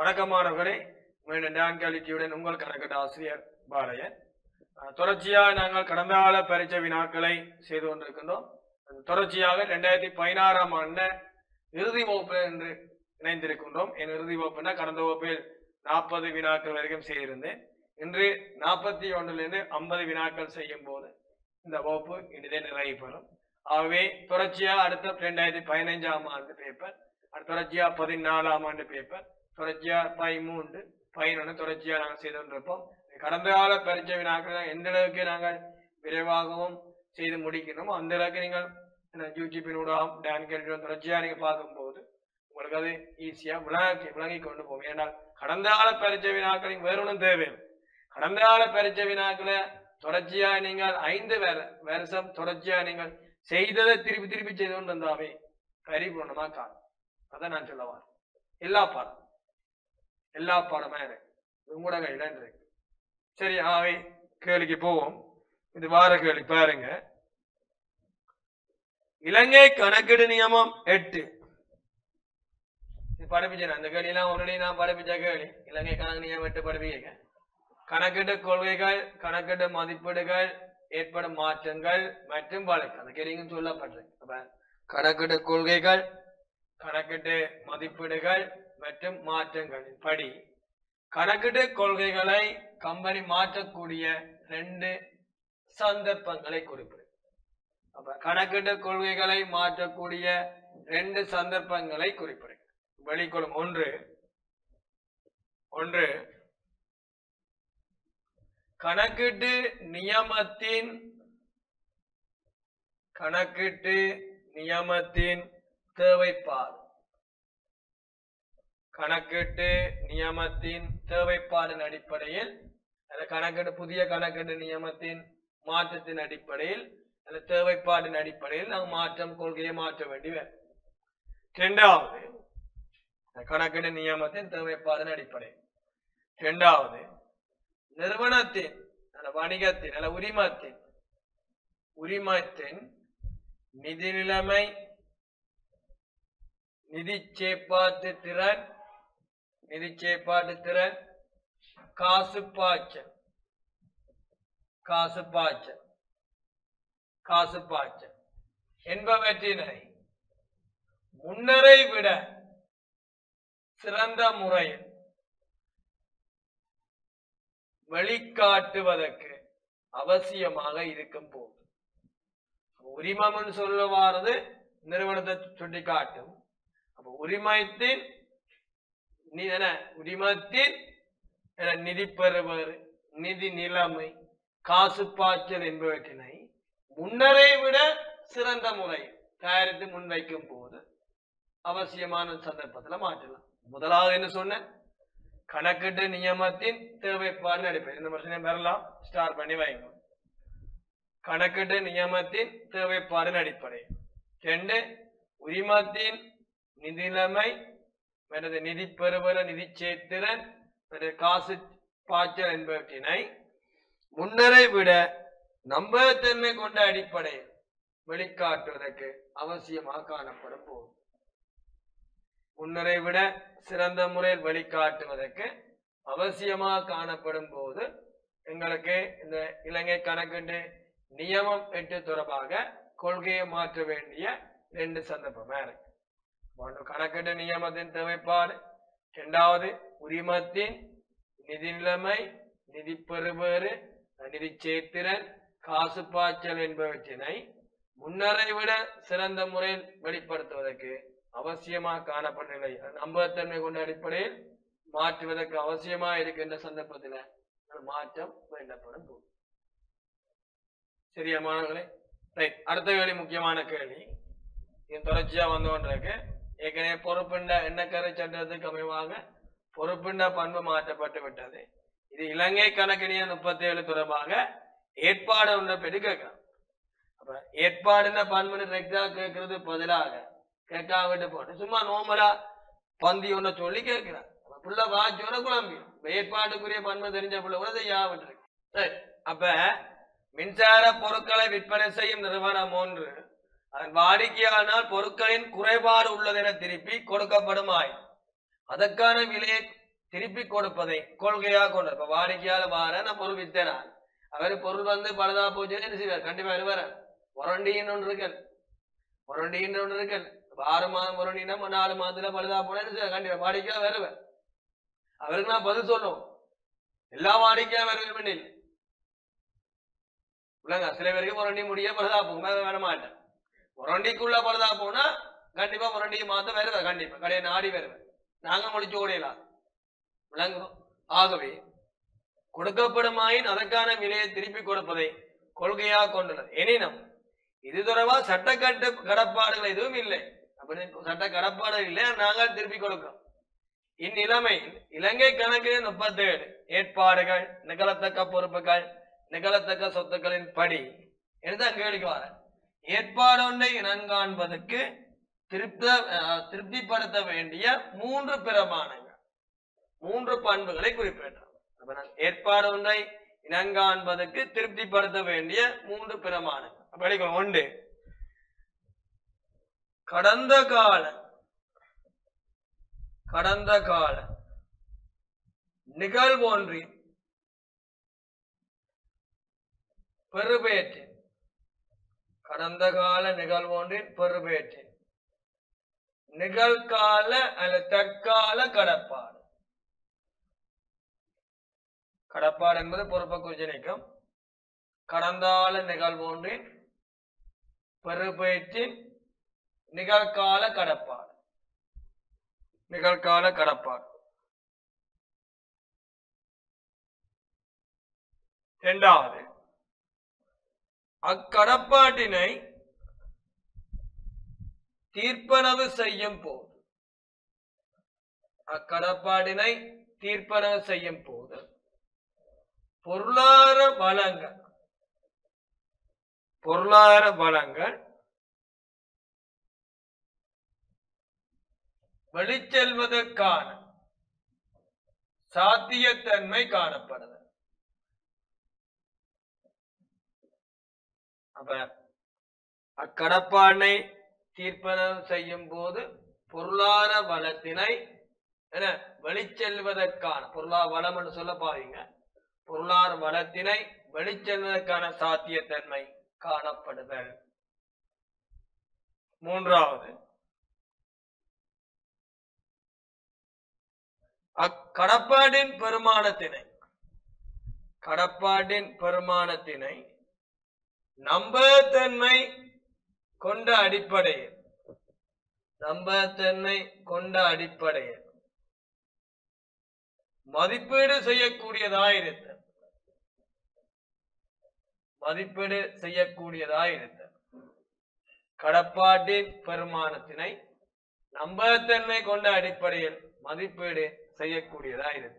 வணக்கமானவர்களே மீண்டும் டான் கேலிட்டியுடன் உங்கள் கணக்கெட்டு ஆசிரியர் பாளையன் அஹ், தொடர்ச்சியாக நாங்கள் கடந்த கால பரீட்சை வினாக்களை செய்து கொண்டிருக்கின்றோம் அந்த தொடர்ச்சியாக ரெண்டாயிரத்தி பதினாறாம் ஆண்டு இறுதி வகுப்பு என்று இணைந்திருக்கின்றோம் என் இறுதி வகுப்புனா கடந்த வகுப்பில் நாற்பது வினாக்கள் வரைக்கும் செய்திருந்தேன் இன்று நாற்பத்தி ஒன்றிலிருந்து ஐம்பது வினாக்கள் செய்யும் போது இந்த வகுப்பு இனிதே நிறைவு பெறும் ஆகவே தொடர்ச்சியாக அடுத்த ரெண்டாயிரத்தி பதினைஞ்சாம் ஆண்டு பேப்பர் அடுத்த தொடர்ச்சியா பதினாலாம் ஆண்டு பேப்பர் தொடர்ச்சியா பதிமூன்று பதினொன்று தொடர்ச்சியா நாங்கள் செய்து கொண்டிருப்போம் கடந்த கால பரீட்சை வினாக்கள் எந்த அளவுக்கு நாங்கள் விரைவாகவும் செய்து முடிக்கணுமோ அந்த அளவுக்கு நீங்கள் யூடியூப்பினூடாக டான் கேட்டு தொடர்ச்சியா நீங்க பார்க்கும்போது உங்களுக்கு அது ஈஸியா விளங்கி விளங்கி கொண்டு போகும் ஏன்னால் கடந்த கால பரீட்சை வினாக்கள் வேற ஒன்றும் தேவையில்லை கடந்த கால பரீட்சை வினாக்களை தொடர்ச்சியா நீங்கள் ஐந்து வேற வருஷம் தொடர்ச்சியா நீங்கள் செய்ததை திருப்பி திருப்பி செய்து கொண்டு வந்தாவே பரிபூர்ணமா காணும் அதான் நான் சொல்ல வரேன் எல்லா பாடம் எல்லா பாடமா இருக்கு உங்களோட கையில இருக்கு சரி ஆவே கேள்விக்கு போவோம் இது வார கேள்வி பாருங்க இலங்கை கணக்கெடு நியமம் எட்டு இது படிப்பிச்சேன் அந்த கேள்வியெல்லாம் உடனே நான் படிப்பிச்ச கேள்வி இலங்கை கணக்கு நியமம் எட்டு படிப்பீங்க கணக்கெடு கொள்கைகள் கணக்கெடு மதிப்பீடுகள் ஏற்படும் மாற்றங்கள் மற்றும் வழக்கு அந்த கேள்வியும் சொல்லப்பட்டிருக்கு அப்ப கணக்கெடு கொள்கைகள் கணக்கெடு மதிப்பீடுகள் மற்றும் மாற்றங்களின் படி கணக்கெடு கொள்கைகளை கம்பெனி மாற்றக்கூடிய ரெண்டு சந்தர்ப்பங்களை குறிப்பிடு அப்ப கணக்கெடு கொள்கைகளை மாற்றக்கூடிய ரெண்டு சந்தர்ப்பங்களை குறிப்பிடு வெளிக்கொள்ளும் ஒன்று ஒன்று கணக்கீட்டு நியமத்தின் கணக்கீட்டு நியமத்தின் தேவைப்பாடு கணக்கீட்டு நியமத்தின் தேவைப்பாடின் அடிப்படையில் அந்த கணக்கீட்டு புதிய கணக்கீட்டு நியமத்தின் மாற்றத்தின் அடிப்படையில் அந்த தேவைப்பாடின் அடிப்படையில் நாம் மாற்றம் கொள்கையை மாற்ற வேண்டி வரும் இரண்டாவது அந்த கணக்கீடு நியமத்தின் தேவைப்பாடின் அடிப்படை இரண்டாவது நிறுவனத்தின் அந்த வணிகத்தின் அல்ல உரிமத்தின் உரிமத்தின் நிதி நிலைமை நிதி சேப்பாட்டு திறன் நிதி சேப்பாட்டு திறன் காசு பாய்ச்சல் காசு பாய்ச்சல் காசு பாய்ச்சல் என்பவற்றினை முன்னரை விட சிறந்த முறையில் வெளிக்காட்டுவதற்கு அவசியமாக இருக்கும் போது உரிமம்னு சொல்ல வாரது நிறுவனத்தை சுட்டி காட்டும் அப்ப உரிமத்தின் நி- என்ன, உரிமத்தின் என்ன, நிதி பெறுவர் நிதி நிலைமை காசு பாய்ச்சல் என்பவற்றினை முன்னரை விட சிறந்த முறை தயாரித்து முன்வைக்கும் போது அவசியமான சந்தர்ப்பத்துல மாற்றலாம் முதலாவது என்ன சொன்னேன் கணக்கீட்டு நியமத்தின் தேவைப்பாடு நடிப்பேன் இந்த வருஷம் பெறலாம் ஸ்டார் பண்ணி வைங்க கணக்கீட்டு நியமத்தின் தேவைப்பாடு அடிப்படை ரெண்டு உரிமத்தின் நிதிநிலைமை மற்றது நிதி பெறுவர நிதி சேத்திரன் மற்றது காசு பாய்ச்சல் என்பவற்றினை முன்னரை விட நம்பகத்தன்மை கொண்ட அடிப்படையில் வெளிக்காட்டுவதற்கு அவசியமாக காணப்படும் போது முன்னரை விட சிறந்த முறையில் வெளிக்காட்டுவதற்கு அவசியமாக காணப்படும் போது எங்களுக்கு இந்த இலங்கை கணக்கீட்டு நியமம் எட்டு தொடர்பாக கொள்கையை மாற்ற வேண்டிய ரெண்டு சந்தர்ப்பமா இருக்கு ஒன்று கணக்கீட்டு நியமத்தின் தேவைப்பாடு இரண்டாவது உரிமத்தின் நிதி நிலைமை நிதி பெறுவேறு நிதி சேத்திரன் காசு பாய்ச்சல் என்பவற்றினை முன்னரை விட சிறந்த முறையில் வெளிப்படுத்துவதற்கு அவசியமாக காணப்பட்ட நிலை நம்பகத்தன்மை கொண்ட அடிப்படையில் மாற்றுவதற்கு அவசியமாக இருக்கின்ற சந்தர்ப்பத்தில் ஒரு மாற்றம் வேண்டப்படும் போது சரியா மாணவர்களே ரைட் அடுத்த கேள்வி முக்கியமான கேள்வி இது தொடர்ச்சியா வந்து கொண்டிருக்கு ஏற்கனவே பொறுப்பிண்ட எண்ணக்கரை சட்டத்துக்கு அமைவாக பொறுப்பிண்ட பண்பு மாற்றப்பட்டு விட்டது இது இலங்கை கணக்கினிய முப்பத்தி ஏழு தொடர்பாக ஏற்பாடு ஒன்றை பற்றி கேட்கிறோம் அப்ப ஏற்பாடுன பண்புன்னு ரெக்டா கேட்கறது பதிலாக கேட்காம விட்டு போட்டு சும்மா நோமலா பந்தி ஒன்றை சொல்லி கேட்கிறான் அப்ப புள்ள வாச்சோட குழம்பியும் ஏற்பாட்டுக்குரிய பண்பு தெரிஞ்ச புள்ள கூட செய்யா விட்டுருக்கு சரி அப்ப மின்சார பொருட்களை விற்பனை செய்யும் நிறுவனம் ஒன்று அதன் வாடிக்கையானால் பொருட்களின் குறைபாடு உள்ளதென திருப்பி கொடுக்கப்படுமாய் அதற்கான விலையை திருப்பி கொடுப்பதை கொள்கையா கொண்டு இப்ப வாடிக்கையால வார நான் பொருள் வித்தேனான் அவர் பொருள் வந்து பழுதா போச்சுன்னு என்ன செய்வார் கண்டிப்பா வருவார் முரண்டின்னு ஒன்று இருக்கல் முரண்டின்னு ஒன்று இருக்கல் இப்ப ஆறு மாதம் முரண்டினா நாலு மாதத்துல பழுதா போனா என்ன செய்வார் கண்டிப்பா வாடிக்கையா வருவேன் அவருக்கு நான் பதில் சொல்லுவோம் எல்லா வாடிக்கையா வருவேன் பண்ணில் இல்லைங்க சில பேருக்கு முரண்டி முடிய பழுதா போகும் வேற வர மாட்டேன் முரண்டிக்குள்ள பழுதா போனா கண்டிப்பா முரண்டிக்கு மாத்த வருவேன் கண்டிப்பா கடையை நாடி வருவேன் நாங்க முடிச்சு ஓடையலாம் விளங்குறோம் ஆகவே கொடுக்கப்படுமாயின் அதற்கான விலையை திருப்பி கொடுப்பதை கொள்கையாக கொண்டுள்ளது எனினும் இது தொடர்பா சட்ட கட்டு கடப்பாடுகள் எதுவும் இல்லை அப்படி சட்ட கடப்பாடு இல்லை நாங்கள் திருப்பி கொடுக்கிறோம் இந்நிலைமையில் இலங்கை கணக்கில் முப்பத்தேழு ஏற்பாடுகள் நிகழத்தக்க பொறுப்புகள் நிகழத்தக்க சொத்துக்களின் படி என்றுதான் கேள்விக்கு வர ஏற்பாடு ஒன்றை இனங்காண்பதற்கு திருப்த அஹ், திருப்திப்படுத்த வேண்டிய மூன்று பிரமாணங்கள் மூன்று பண்புகளை குறிப்பிட்டார் அப்ப நான் ஏற்பாடு ஒன்றை இனங்காண்பதற்கு திருப்திப்படுத்த வேண்டிய மூன்று பிரமாணங்கள் அப்ப எடுக்கணும். ஒன்று கடந்த கால கடந்த கால நிகழ்வொன்றின் பெறுபேற்றின் கடந்த கால நிகழ்வொன்றின் பெறுபேற்றின் நிகழ்கால அல்லது தற்கால கடப்பாடு கடப்பாடு என்பது பொறுப்பை குறிச்சு நீக்கம் கடந்தால நிகழ்வொன்றின் பெறுபேற்றின் நிகழ்கால கடப்பாடு நிகழ்கால கடப்பாடு இரண்டாவது அக்கடப்பாட்டினை தீர்ப்பனவு செய்யும் போது அக்கடப்பாடினை தீர்ப்பனவு செய்யும் போது பொருளாதார வளங்கள் பொருளாதார வளங்கள் வெளிச்செல்வதற்கான சாத்தியத்தன்மை காணப்படுது அப்ப அக்கடப்பாடை தீர்ப்பனம் செய்யும் போது பொருளாதார வளத்தினை என்ன வெளிச்செல்வதற்கான பொருளாதார வளம் என்று சொல்ல பாருங்க பொருளாதார வளத்தினை வெளிச்செல்வதற்கான சாத்தியத்தன்மை காணப்படுதல் மூன்றாவது அக்கடப்பாடின் பெருமானத்தினை கடப்பாடின் பெருமானத்தினை நம்பத்தன்மை கொண்ட அடிப்படையில் நம்பத்தன்மை கொண்ட அடிப்படையில் மதிப்பீடு செய்யக்கூடியதாயிருத்த மதிப்பீடு செய்யக்கூடியதாயிருத்த கடப்பாட்டின் பெருமானத்தினை நம்பகத்தன்மை கொண்ட அடிப்படையில் மதிப்பீடு செய்யக்கூடியதாயிருத்த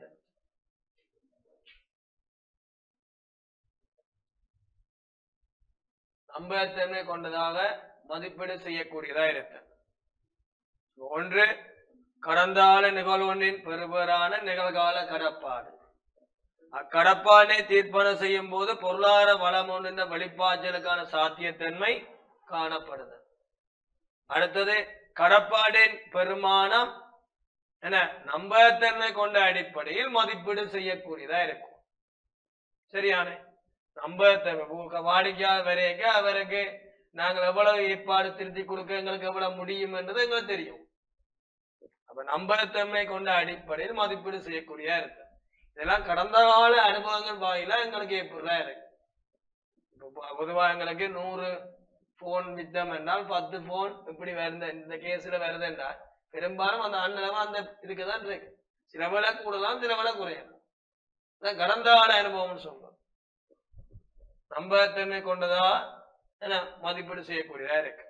நம்பகத்தன்மை கொண்டதாக மதிப்பீடு செய்யக்கூடியதா இருக்கு ஒன்று கடந்தால நிகழ்வொன்றின் பெறுபேறான நிகழ்கால கடப்பாடு அக்கடப்பாடை தீர்ப்பனம் செய்யும் போது பொருளாதார வளம் ஒன்றின் வெளிப்பாய்ச்சலுக்கான சாத்தியத்தன்மை காணப்படுது அடுத்தது கடப்பாடின் பெருமானம் என நம்பகத்தன்மை கொண்ட அடிப்படையில் மதிப்பீடு செய்யக்கூடியதா இருக்கும் சரியானே நம்பகத்தன்மை உங்க வாடிக்கையாளர் வரையக்க அவருக்கு நாங்கள் எவ்வளவு ஏற்பாடு திருத்தி கொடுக்க எங்களுக்கு எவ்வளவு முடியும் என்றது எங்களுக்கு தெரியும் அப்ப நம்பகத்தன்மை கொண்ட அடிப்படையில் மதிப்பீடு செய்யக்கூடியதா இருக்கு இதெல்லாம் கடந்த கால அனுபவங்கள் வாயிலா எங்களுக்கு ஏற்படுறா இருக்கு இப்போ பொ- பொதுவா எங்களுக்கு நூறு போன் வித்தம் என்றால் பத்து போன் இப்படி வருது இந்த கேஸ்ல வருது என்றால் பெரும்பாலும் அந்த அண்ணளவு அந்த இதுக்குதான் இருக்கு சில வேலை கூடலாம் சில வேலை குறையலாம் அதான் கடந்த கால அனுபவம்னு சொல்றோம் நம்பகத்தன்மை கொண்டதா என்ன மதிப்பீடு செய்யக்கூடியதா இருக்கு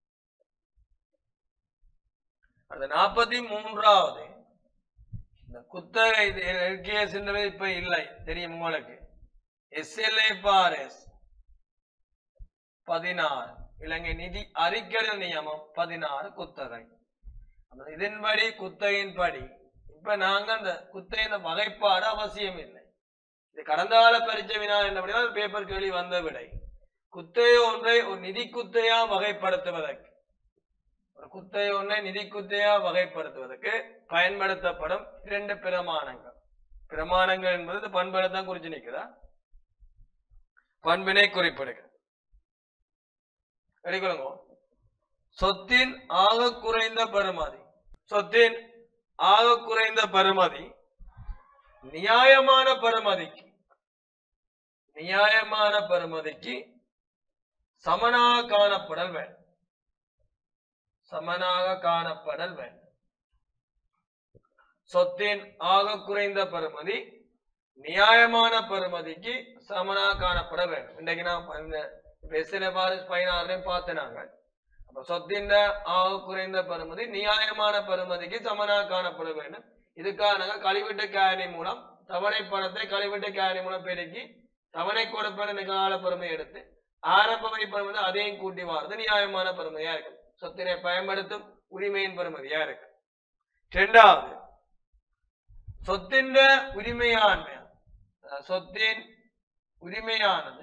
அந்த நாற்பத்தி மூன்றாவது இந்த குத்தகை இது LKS ன்றது இப்ப இல்லை தெரியும் உங்களுக்கு எஸ்எல்ஏ பாரஸ் பதினாறு இலங்கை நிதி அறிக்கை நியமம் பதினாறு குத்தகை அப்ப இதன்படி குத்தகையின்படி இப்ப நாங்க அந்த குத்தகையின் வகைப்பாடு அவசியம் இல்லை இது கடந்த கால பரீட்சை வினா என்னபடினா பேப்பர் கேள்வி வந்த விடை குத்தகை ஒன்றை ஒரு நிதி குத்தையா வகைப்படுத்துவதற்கு ஒரு குத்தகை ஒன்றை நிதி குத்தையா வகைப்படுத்துவதற்கு பயன்படுத்தப்படும் இரண்டு பிரமாணங்கள் பிரமாணங்கள் என்பது இந்த பண்புகளை தான் குறிச்சு நிற்குதா பண்பினை குறிப்பிடுகிறது எடுக்கலுங்க சொத்தின் ஆக குறைந்த பெறுமதி சொத்தின் ஆக குறைந்த பெறுமதி நியாயமான பெறுமதிக்கு நியாயமான பெறுமதிக்கு சமனாக காணப்படல் வேண்டும் சமனாக காணப்படல் வேண்டும் சொத்தின் ஆக குறைந்த பெறுமதி நியாயமான பெறுமதிக்கு சமனாக காணப்பட வேண்டும் இன்றைக்கு நான் இந்த வெசில பாரிஸ் பதினாறுலையும் பார்த்தனாங்க அப்ப சொத்தின் ஆக குறைந்த பெறுமதி நியாயமான பெறுமதிக்கு சமனாக காணப்பட வேண்டும் இதுக்காக நாங்கள் கழிவிட்ட கேணி மூலம் தவணை பணத்தை கழிவிட்ட கேணி மூலம் பெருக்கி தவணை கொடுப்பன கால பெருமை எடுத்து ஆரம்ப வைப்பது அதையும் கூட்டி வாரது நியாயமான பெருமையா இருக்கு சொத்தினை பயன்படுத்தும் உரிமையின் பெருமதியா இருக்கு இரண்டாவது சொத்தின் உரிமையாண்மை அஹ் சொத்தின் உரிமையானது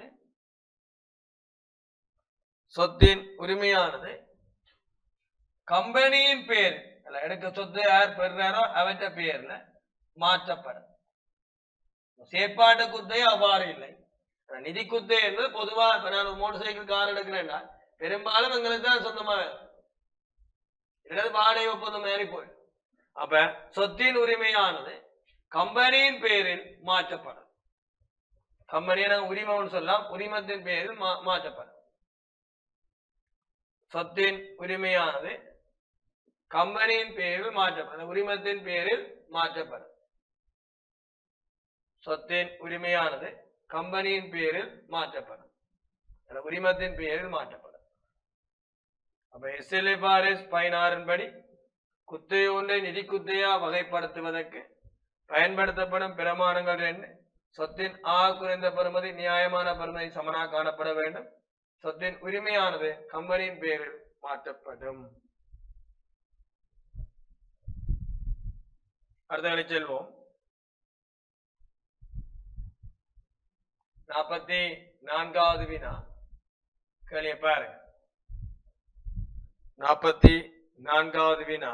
சொத்தின் உரிமையானது கம்பெனியின் பேர் அல்ல எடுக்க சொத்து யார் பெறுறாரோ அவற்ற பேர்ல மாற்றப்படும் சேப்பாட்டு குத்தை அவ்வாறு இல்லை ஆனா நிதி குத்தை என்பது பொதுவா இப்ப நான் ஒரு மோட்டார் சைக்கிள் கார் எடுக்கிறேன்னா பெரும்பாலும் எங்களுக்கு தான் சொந்தமா இடது வாடகை ஒப்பந்தம் மாறி போயிடும் அப்ப சொத்தின் உரிமையானது கம்பெனியின் பேரில் மாற்றப்படும் கம்பெனியை நாங்க உரிமம்னு சொல்லலாம் உரிமத்தின் பேரில் மா- மாற்றப்படும் சொத்தின் உரிமையானது கம்பெனியின் பேரில் மாற்றப்படும் அந்த உரிமத்தின் பேரில் மாற்றப்படும் சொத்தின் உரிமையானது கம்பெனியின் பேரில் மாற்றப்படும் அந்த உரிமத்தின் பேரில் மாற்றப்படும் அப்ப எஸ்எல்எஃப்ஆர்எஸ் பதினாறின் படி குத்தை ஒன்றை நிதி குத்தையா வகைப்படுத்துவதற்கு பயன்படுத்தப்படும் பிரமாணங்கள் ரெண்டு சொத்தின் ஆக குறைந்த பெறுமதி நியாயமான பெறுமதி சமனாக காணப்பட வேண்டும் சொத்தின் உரிமையானது கம்பெனியின் பேரில் மாற்றப்படும் அடுத்த வேலை செல்வோம் நாற்பத்தி நான்காவது வினா கேள்விய பாருங்க நாற்பத்தி நான்காவது வினா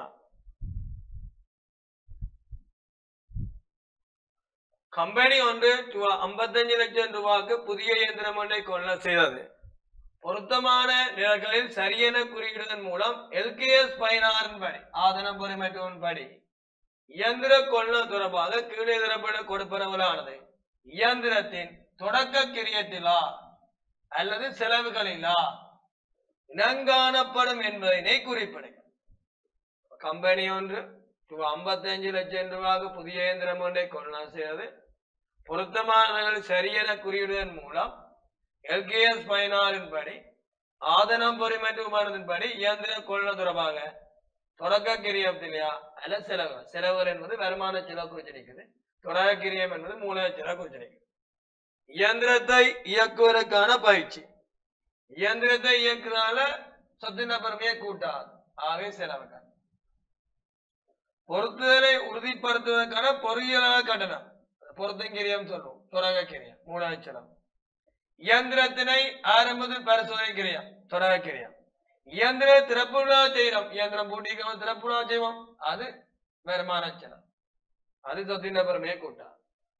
கம்பெனி ஒன்று டு- 55 லட்சம் ரூபாய்க்கு புதிய இயந்திரம் ஒன்றை கொள்ள செய்தது பொருத்தமான நிலைகளில் சரியென குறியிடுவதன் மூலம் எல்கேஎஸ் பதினாறின் படி ஆதன பொறிமட்டுவன் படி இயந்திர கொள்ள தொடர்பாக கீழே தரப்பட கொடுப்பனவளானது இயந்திரத்தின் தொடக்க கிரியத்திலா அல்லது செலவுகளிலா இனங்காணப்படும் என்பதனை குறிப்பிடுங்க கம்பெனி ஒன்று ரூபாய் 55 லட்சம் ரூபாய்க்கு புதிய இயந்திரம் ஒன்றை கொள்ளலாம் செய்தது பொருத்தமானவர்கள் சரியென குறியிடுவதன் மூலம் எல்கேஎஸ் பதினாறின் படி ஆதனம் பொறிமட்டுமானதின் படி இயந்திர கொள்ள தொடர்பாக தொடக்க கிரியத்திலையா அல்ல செலவு செலவு என்பது வருமான செலவு குறிச்சு நிற்குது தொடக்க கிரியம் என்பது மூலத செலவு குறிச்சு நிற்குது இயந்திரத்தை இயக்குவதற்கான பயிற்சி இயந்திரத்தை இயக்குறதால சொத்தின பெருமையை கூட்டாது ஆகவே செலவுக்கான பொருத்துதலை உறுதிப்படுத்துவதற்கான பொறியியலாளர் கட்டணம் பொருத்தங்கிரியம் சொல்லுவோம் தொடக்க கிரியம் மூலத செலவு இயந்திரத்தினை ஆரம்பத்தில் பரிசோதனை கிரியம் தொடக்க கிரியம் இயந்திர திறப்புணா செய்யறோம் இயந்திரம் பூட்டிக்கிறோம் திறப்புணா செய்வோம் அது வருமான செலவு அது சொத்தின பெருமையை கூட்டாது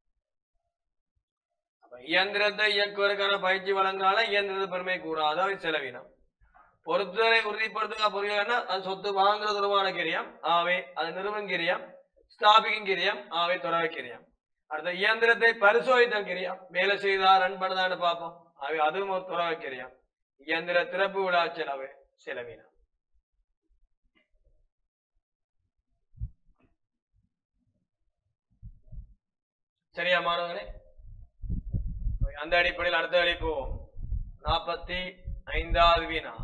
அப்ப இயந்திரத்தை இயக்குவதற்கான பயிற்சி வழங்கினால இயந்திரத்தை பெருமை கூடாது அவை செலவினம் பொருத்துதலை உறுதிப்படுத்துக பொறியியல்னா அது சொத்து வாங்குற தொடர்பான கிரியம் ஆவே அது நிறுவன் கிரியம் ஸ்தாபிக்கும் கிரியம் ஆவே தொடர கிரியம் அடுத்த இயந்திரத்தை பரிசோதித்தல் கிரியம் வேலை செய்தா ரன் பண்ணுதான்னு பார்ப்போம் ஆகவே அதுவும் ஒரு தொடர கிரியம் இயந்திர திறப்பு விழா செலவு செலவினம் சரியா மாணவர்களே அந்த அடிப்படையில் அடுத்த வழி போவோம் நாற்பத்தி ஐந்தாவது வினா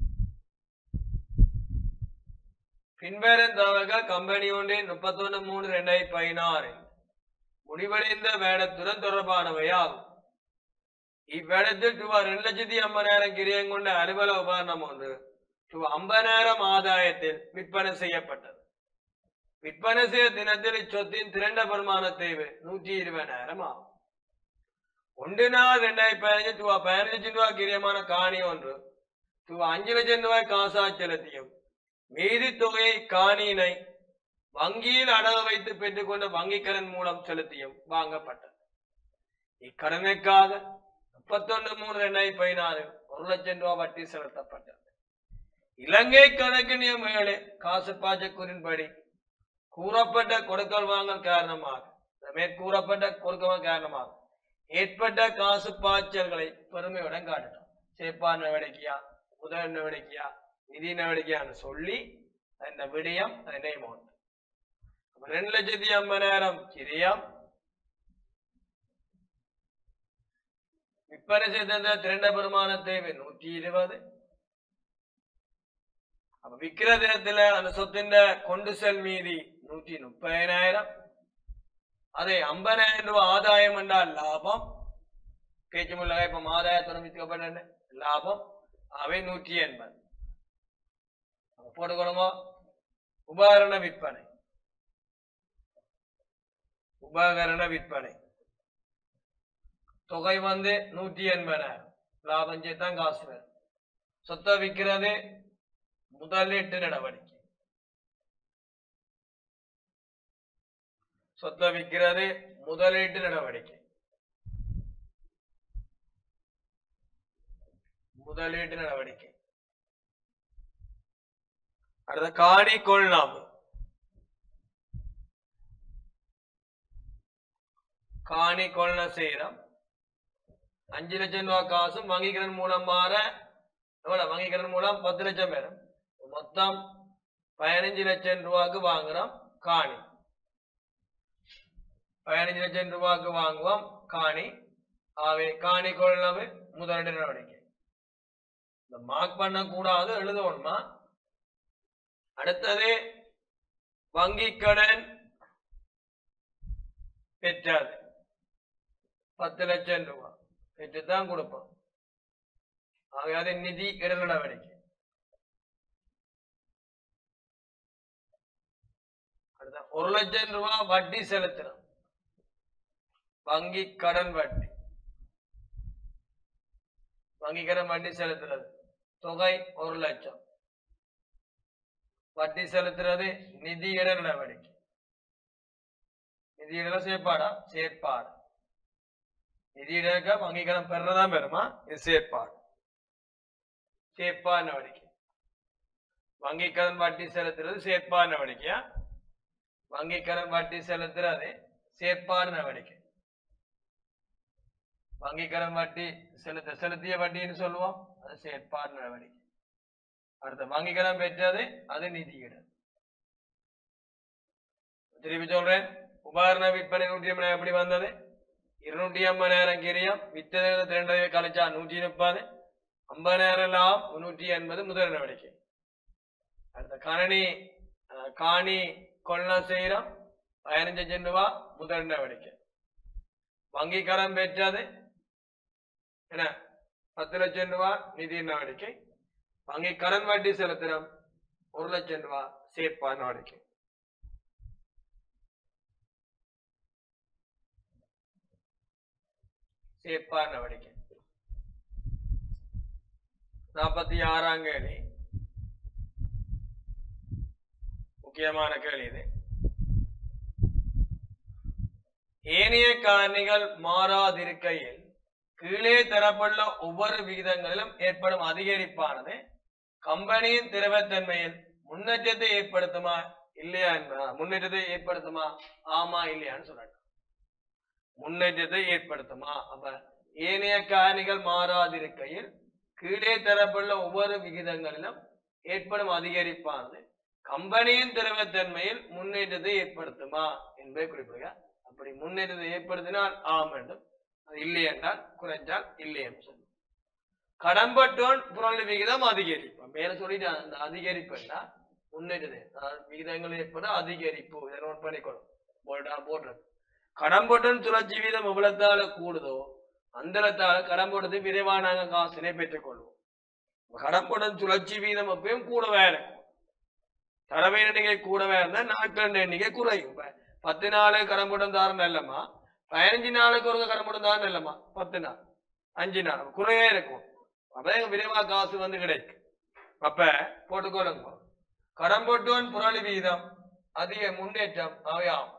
பின்வரும் தகவல்கள் கம்பெனி ஒன்றின் முப்பத்தொன்னு மூணு ரெண்டாயிரத்தி பதினாறு முடிவடைந்த வேடத்துடன் தொடர்பானவையாகும் இவ்வேடத்தில் ரூபாய் ரெண்டு லட்சத்தி ஐம்பதாயிரம் கிரியம் கொண்ட அலுவலக உபகரணம் ஒன்று ரூபாய் ஐம்பதாயிரம் ஆதாயத்தில் விற்பனை செய்யப்பட்டது விற்பனை செய்த தினத்தில் இச்சொத்தின் திரண்ட பெருமான தேவை நூற்றி இருபதாயிரம் ஆகும் ஒன்று நாள் ரெண்டாயிரத்தி பதினஞ்சு ரூபாய் பதினஞ்சு லட்சம் ரூபாய் கிரியமான காணி ஒன்று ரூபாய் அஞ்சு லட்சம் ரூபாய் காசா செலுத்தியும் மீதி தொகையை காணியினை வங்கியில் அடகு வைத்து பெற்றுக்கொண்ட வங்கிக் கடன் மூலம் செலுத்தியும் வாங்கப்பட்டது இக்கடனுக்காக முப்பத்தொன்னு மூணு ரெண்டாயிரத்தி பதினாறு ஒரு லட்சம் ரூபாய் வட்டி செலுத்தப்பட்டது இலங்கை கணக்கு நியமங்களே காசு பாஜக்கூறின்படி கூறப்பட்ட கொடுக்கல் வாங்கல் காரணமாக மேற்கூறப்பட்ட கொடுக்கல் காரணமாக ஏற்பட்ட காசு பாய்ச்சல்களை பெருமையுடன் காட்டணும் சேப்பா நடவடிக்கையா முதல் நடவடிக்கையா நிதி நடவடிக்கையான்னு சொல்லி அந்த விடயம் அதனை அமௌண்ட் ரெண்டு லட்சத்தி ஐம்பதாயிரம் கிரியம் விற்பனை செய்த திரண்ட பெருமான தேவை நூற்றி இருபது அப்ப விக்கிற தினத்துல அந்த சொத்தின் கொண்டு செல் மீதி நூற்றி முப்பதினாயிரம் அதை ஐம்பதாயிரம் ரூபாய் ஆதாயம் என்றால் லாபம் பேச்சு முள்ளக இப்ப ஆதாயத்துடன் விற்கப்பட்ட லாபம் அவை நூற்றி எண்பது அப்ப போட்டுக்கணுமோ உபகரண விற்பனை உபகரண விற்பனை தொகை வந்து நூற்றி எண்பதாயிரம் லாபம் சேர்த்தான் காசு வேறு சொத்தை விற்கிறது முதலீட்டு நடவடிக்கை சொத்தை விற்கிறது முதலீட்டு நடவடிக்கை முதலீட்டு நடவடிக்கை அடுத்த காணி கொள்ளாமை காணி கொள்ள செய்யறோம் அஞ்சு லட்சம் ரூபாய் காசும் வங்கிக்கடன் மூலம் மாற எவ்வளவு வங்கிக்கடன் மூலம் பத்து லட்சம் பேரும் மொத்தம் பதினஞ்சு லட்சம் ரூபாய்க்கு வாங்குறோம் காணி பதினஞ்சு லட்சம் ரூபாய்க்கு வாங்குவோம் காணி ஆகவே காணி கொள்ளவு முதலீடு நடவடிக்கை இந்த மார்க் பண்ணக்கூடாது எழுதணுமா அடுத்தது வங்கி கடன் பெற்றது பத்து லட்சம் ரூபாய் பெற்றுத்தான் கொடுப்போம் ஆகவே அது நிதி இட நடவடிக்கை அடுத்த ஒரு லட்சம் ரூபாய் வட்டி செலுத்தணும் வங்கி கடன் வட்டி வங்கி கடன் வட்டி செலுத்துறது தொகை ஒரு லட்சம் வட்டி செலுத்துறது நிதியிட நடவடிக்கை நிதியிட செயற்பாடா செயற்பாடு நிதியிட வங்கி கடன் பெறதான் பெறுமா இது செயற்பாடு செயற்பாடு நடவடிக்கை வங்கி கடன் வட்டி செலுத்துறது செயற்பாடு நடவடிக்கையா வங்கி கடன் வட்டி செலுத்துறது செயற்பாடு நடவடிக்கை வங்கி கடன் வட்டி செலுத்த செலுத்திய வட்டின்னு சொல்லுவோம் அது செயற்பாடு நடவடிக்கை அடுத்த வங்கி கடன் பெற்றது அது நிதியிடம் திருப்பி சொல்றேன் உபகரண விற்பனை நூற்றி ஐம்பது எப்படி வந்தது இருநூற்றி ஐம்பதாயிரம் கிரியம் வித்தது ரெண்டு கழிச்சா நூற்றி முப்பது ஐம்பதாயிரம் லாபம் முன்னூற்றி எண்பது முதல் நடவடிக்கை அடுத்த கணனி அஹ், காணி கொள்ள செய்யறோம் பதினஞ்சு லட்சம் ரூபாய் முதல் நடவடிக்கை வங்கி கடன் பெற்றது என்ன பத்து லட்சம் ரூபாய் நிதி நடவடிக்கை வங்கி கடன் வட்டி செலுத்துறோம் ஒரு லட்சம் ரூபாய் சேர்ப்பா நடவடிக்கை சேர்ப்பா நடவடிக்கை நாற்பத்தி ஆறாம் கேள்வி முக்கியமான கேள்வி இது ஏனைய காரணிகள் மாறாதிருக்கையில் கீழே தரப்பட்டுள்ள ஒவ்வொரு விகிதங்களிலும் ஏற்படும் அதிகரிப்பானது கம்பெனியின் திரவத்தன்மையில் முன்னேற்றத்தை ஏற்படுத்துமா இல்லையா என்பதா முன்னேற்றத்தை ஏற்படுத்துமா ஆமா இல்லையான்னு சொல்லணும் முன்னேற்றத்தை ஏற்படுத்துமா அப்ப ஏனைய காரணிகள் மாறாதிருக்கையில் கீழே தரப்பட்டுள்ள ஒவ்வொரு விகிதங்களிலும் ஏற்படும் அதிகரிப்பானது கம்பெனியின் திரவத்தன்மையில் முன்னேற்றத்தை ஏற்படுத்துமா என்பதை குறிப்பிடுக அப்படி முன்னேற்றத்தை ஏற்படுத்தினால் ஆம் என்றும் அது இல்லை என்றால் குறைஞ்சால் இல்லை என்று சொல்லும் கடன்பட்டோன் புரளி விகிதம் அதிகரிப்பு மேல சொல்லிட்டு அந்த அதிகரிப்பு என்ன முன்னேற்றத்தை அதாவது விகிதங்கள் ஏற்பட அதிகரிப்பு இதை நோட் பண்ணிக்கணும் போல்டா போடுறது கடன்பட்டோன் சுழற்சி வீதம் எவ்வளத்தால கூடுதோ அந்த இடத்தால கடன்பட்டது விரைவாக நாங்க காசினை பெற்றுக்கொள்வோம் கடன்பட்டன் சுழற்சி வீதம் எப்பயும் கூடவே இருக்கும் தடவை எண்ணிக்கை கூடவே இருந்தா நாட்கள் எண்ணிக்கை குறையும் இப்ப பத்து நாள் கடன்பட்டம் தாரம் இல்லம்மா பதினஞ்சு நாளுக்கு ஒரு கடன்பட்டம் தாரம் இல்லம்மா பத்து நாள் அஞ்சு நாள் குறையே இருக்கும் அப்பதான் விரைவா காசு வந்து கிடைக்கும் அப்ப போட்டுக்கொள்ளுங்க கடன் போட்டுவன் புரளி வீதம் அதிக முன்னேற்றம் அவையாம்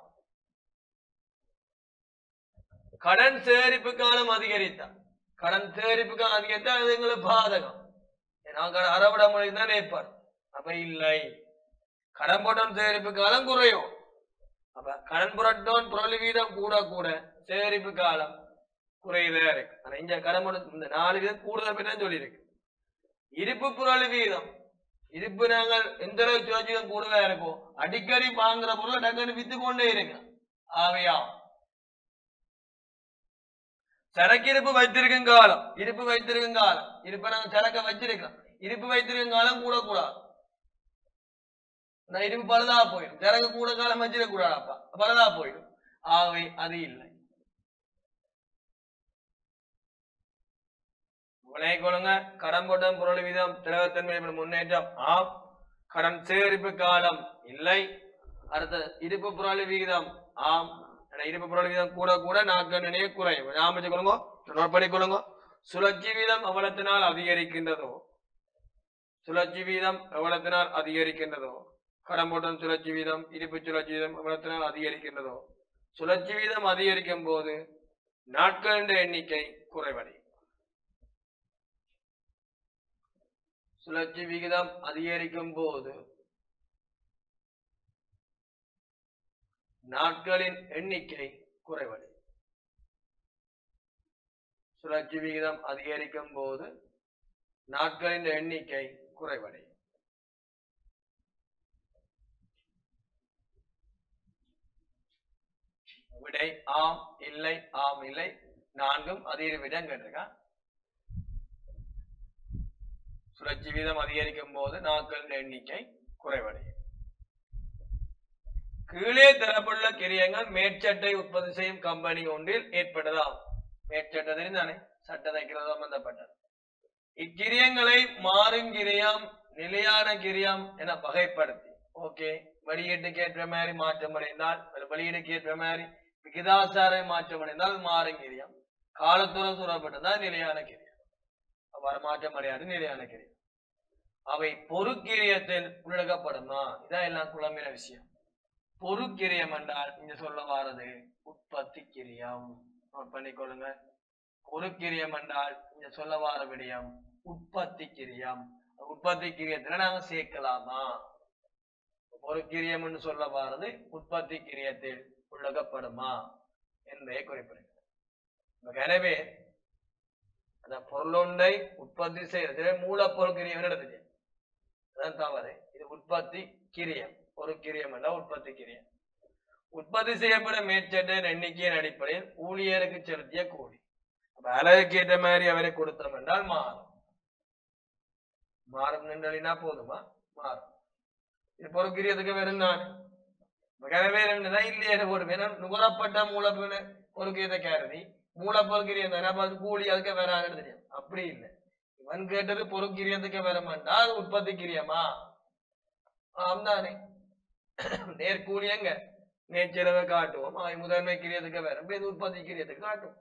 கடன் சேரிப்பு காலம் அதிகரித்தான் கடன் சேரிப்பு காலம் அதிகரித்தா அது எங்களுக்கு பாதகம் நாங்கள் அறவிட மொழி தான் ஏற்பாடு அப்ப இல்லை கடன் போட்டோம் சேரிப்பு காலம் குறையும் அப்ப கடன் புரட்டோன் புரளி வீதம் கூட கூட சேரிப்பு காலம் குறையதா இருக்கு ஆனா இங்க கடன் போட்ட இந்த நாலு வீதம் கூடுதல் பற்றி தான் சொல்லியிருக்கு இருப்பு புரளி வீதம் இருப்பு நாங்கள் எந்த அளவுக்கு சுழற்சிதம் கூடுதலா இருக்கும் அடிக்கடி வாங்குற பொருளை டக்குன்னு வித்து கொண்டே இருக்கு ஆவையா சரக்கு இருப்பு வைத்திருக்கும் காலம் இருப்பு வைத்திருக்கும் காலம் இருப்பை நாங்க சரக்க வச்சிருக்கோம் இருப்பு வைத்திருக்கும் காலம் கூட கூடாது நான் இருப்பு பழுதா போயிடும் சரக்கு கூட காலம் வச்சிட கூடாதாப்பா பழுதா போயிடும் ஆகவே அது இல்லை விலை கொள்ளுங்க கடன் போட்டம் பொருள் வீதம் திரவத்தன்மை முன்னேற்றம் ஆம் கடன் சேரிப்பு காலம் இல்லை அடுத்த இருப்பு பொருள் விகிதம் ஆம் ஆனா இருப்பு பொருள் வீதம் கூட கூட நாட்கள் நினைவு குறையும் ஞாபகம் வச்சுக்கொள்ளுங்க நோட் பண்ணிக்கொள்ளுங்க சுழற்சி வீதம் எவ்வளத்தினால் அதிகரிக்கின்றதோ சுழற்சி வீதம் எவ்வளத்தினால் அதிகரிக்கின்றதோ கடன் போட்டம் சுழற்சி வீதம் இருப்பு சுழற்சி வீதம் எவ்வளத்தினால் அதிகரிக்கின்றதோ சுழற்சி வீதம் அதிகரிக்கும் போது நாட்களின் எண்ணிக்கை குறைவடையும் சுழற்சி விகிதம் அதிகரிக்கும் போது நாட்களின் எண்ணிக்கை குறைவடையும் சுழற்சி விகிதம் அதிகரிக்கும் போது நாட்களின் எண்ணிக்கை குறைவடையும் விடை ஆம் இல்லை ஆம் இல்லை நான்கும் அதிக விடம் கேட்டிருக்கான் சுழற்சி வீதம் அதிகரிக்கும் போது நாட்களின் எண்ணிக்கை குறைவடையும் கீழே தரப்பட்டுள்ள கிரியங்கள் மேற்சட்டை உற்பத்தி செய்யும் கம்பெனி ஒன்றில் ஏற்பட்டதாம் மேற்சட்டை தெரிந்தானே சட்ட தைக்கிறது சம்பந்தப்பட்டது இக்கிரியங்களை மாறுங்கிரியம் நிலையான கிரியம் என வகைப்படுத்தி ஓகே வெளியீட்டுக்கு ஏற்ற மாதிரி மாற்றம் அடைந்தால் வெளியீடுக்கு ஏற்ற மாதிரி விகிதாசார மாற்றம் அடைந்தால் மாறுங்கிரியம் காலத்துடன் சூழப்பட்டதால் நிலையான கிரியம் அவ்வாறு மாற்றம் அடையாது நிலையான கிரியம் அவை பொறுக்கிரியத்தில் உள்ளடக்கப்படுமா இதான் எல்லாம் குழம்பின விஷயம் பொறுக்கிரியம் என்றால் இங்க சொல்ல வாரது உற்பத்தி கிரியம் நோட் பண்ணிக்கொள்ளுங்க பொறுக்கிரியம் என்றால் இங்க சொல்ல வார விடயம் உற்பத்தி கிரியம் உற்பத்தி கிரியத்துல நாங்க சேர்க்கலாமா பொறுக்கிரியம் என்று சொல்ல வாரது உற்பத்தி கிரியத்தில் உள்ளகப்படுமா என்பதை குறிப்பிடுகிறது எனவே அந்த பொருளொன்றை உற்பத்தி செய்யறது மூலப்பொருள் கிரியம் நடந்துச்சு அதான் தவறு இது உற்பத்தி கிரியம் ஒரு கிரியம் அல்ல உற்பத்தி கிரியம் உற்பத்தி செய்யப்படும் மேற்சட்டின் எண்ணிக்கையின் அடிப்படையில் ஊழியருக்கு செலுத்திய கூலி அப்ப அளவுக்கு ஏற்ற மாதிரி அவரை கொடுத்தோம் என்றால் மாறும் மாறும் நின்றலினா போதுமா மாறும் இது பொறுக்கிரியதுக்கு வெறும் நான் எனவே ரெண்டுதான் இல்லையே போடும் ஏன்னா நுகரப்பட்ட மூலப்பொருள் பொறுக்கியதை கேரதி மூலப்பொறுக்கிரியம் தானே அப்ப அது கூலி அதுக்கு வராங்கன்னு தெரியும் அப்படி இல்லை இவன் கேட்டது பொறுக்கிரியதுக்கு வரமாட்டா அது உற்பத்தி கிரியமா ஆம் தானே நேர்கூலி எங்க நேர்ச்சிறவை காட்டுவோம் அவை முதன்மை கிரியதுக்கு வரும் இது உற்பத்தி கிரியத்துக்கு காட்டும்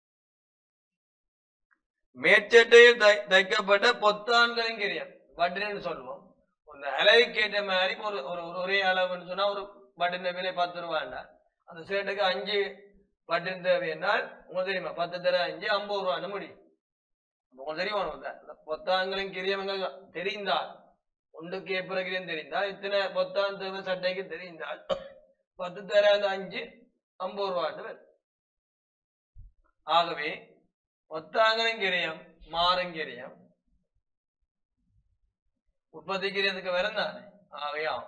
மேற்சட்டையில் தை- தைக்கப்பட்ட பொத்தான்களின் கிரியம் பட்டன்னு சொல்லுவோம் அந்த அளவுக்கு ஏற்ற மாதிரி ஒரு ஒரு ஒரு ஒரே அளவுன்னு சொன்னா ஒரு பட்டன் விலை பத்து ரூபாண்டா அந்த ஷர்ட்டுக்கு அஞ்சு பட்டன் தேவை என்றால் உங்களுக்கு தெரியுமா பத்து தர அஞ்சு ஐம்பது ரூபான்னு முடியும் உங்களுக்கு தெரியும் அந்த அந்த பொத்தான்களின் கிரியம் எங்களுக்கு தெரிந்தால் ஒன்றுக்கு ஏற்பட கிரியம் தெரிந்தால் இத்தனை பொத்தான் தேவை சட்டைக்கு தெரிந்தால் பத்து தர அந்த அஞ்சு ஐம்பது ரூபான்னு வரும் ஆகவே ஒத்தாங்கலும் கிரியம் மாறுங்கிரியம் உற்பத்தி கிரியத்துக்கு வருந்தானே ஆகையாம்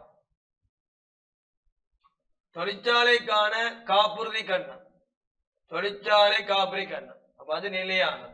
தொழிற்சாலைக்கான காப்புறுதி கண்ணம் தொழிற்சாலை காப்புறுதி கண்ணம் அப்ப அது நிலையானது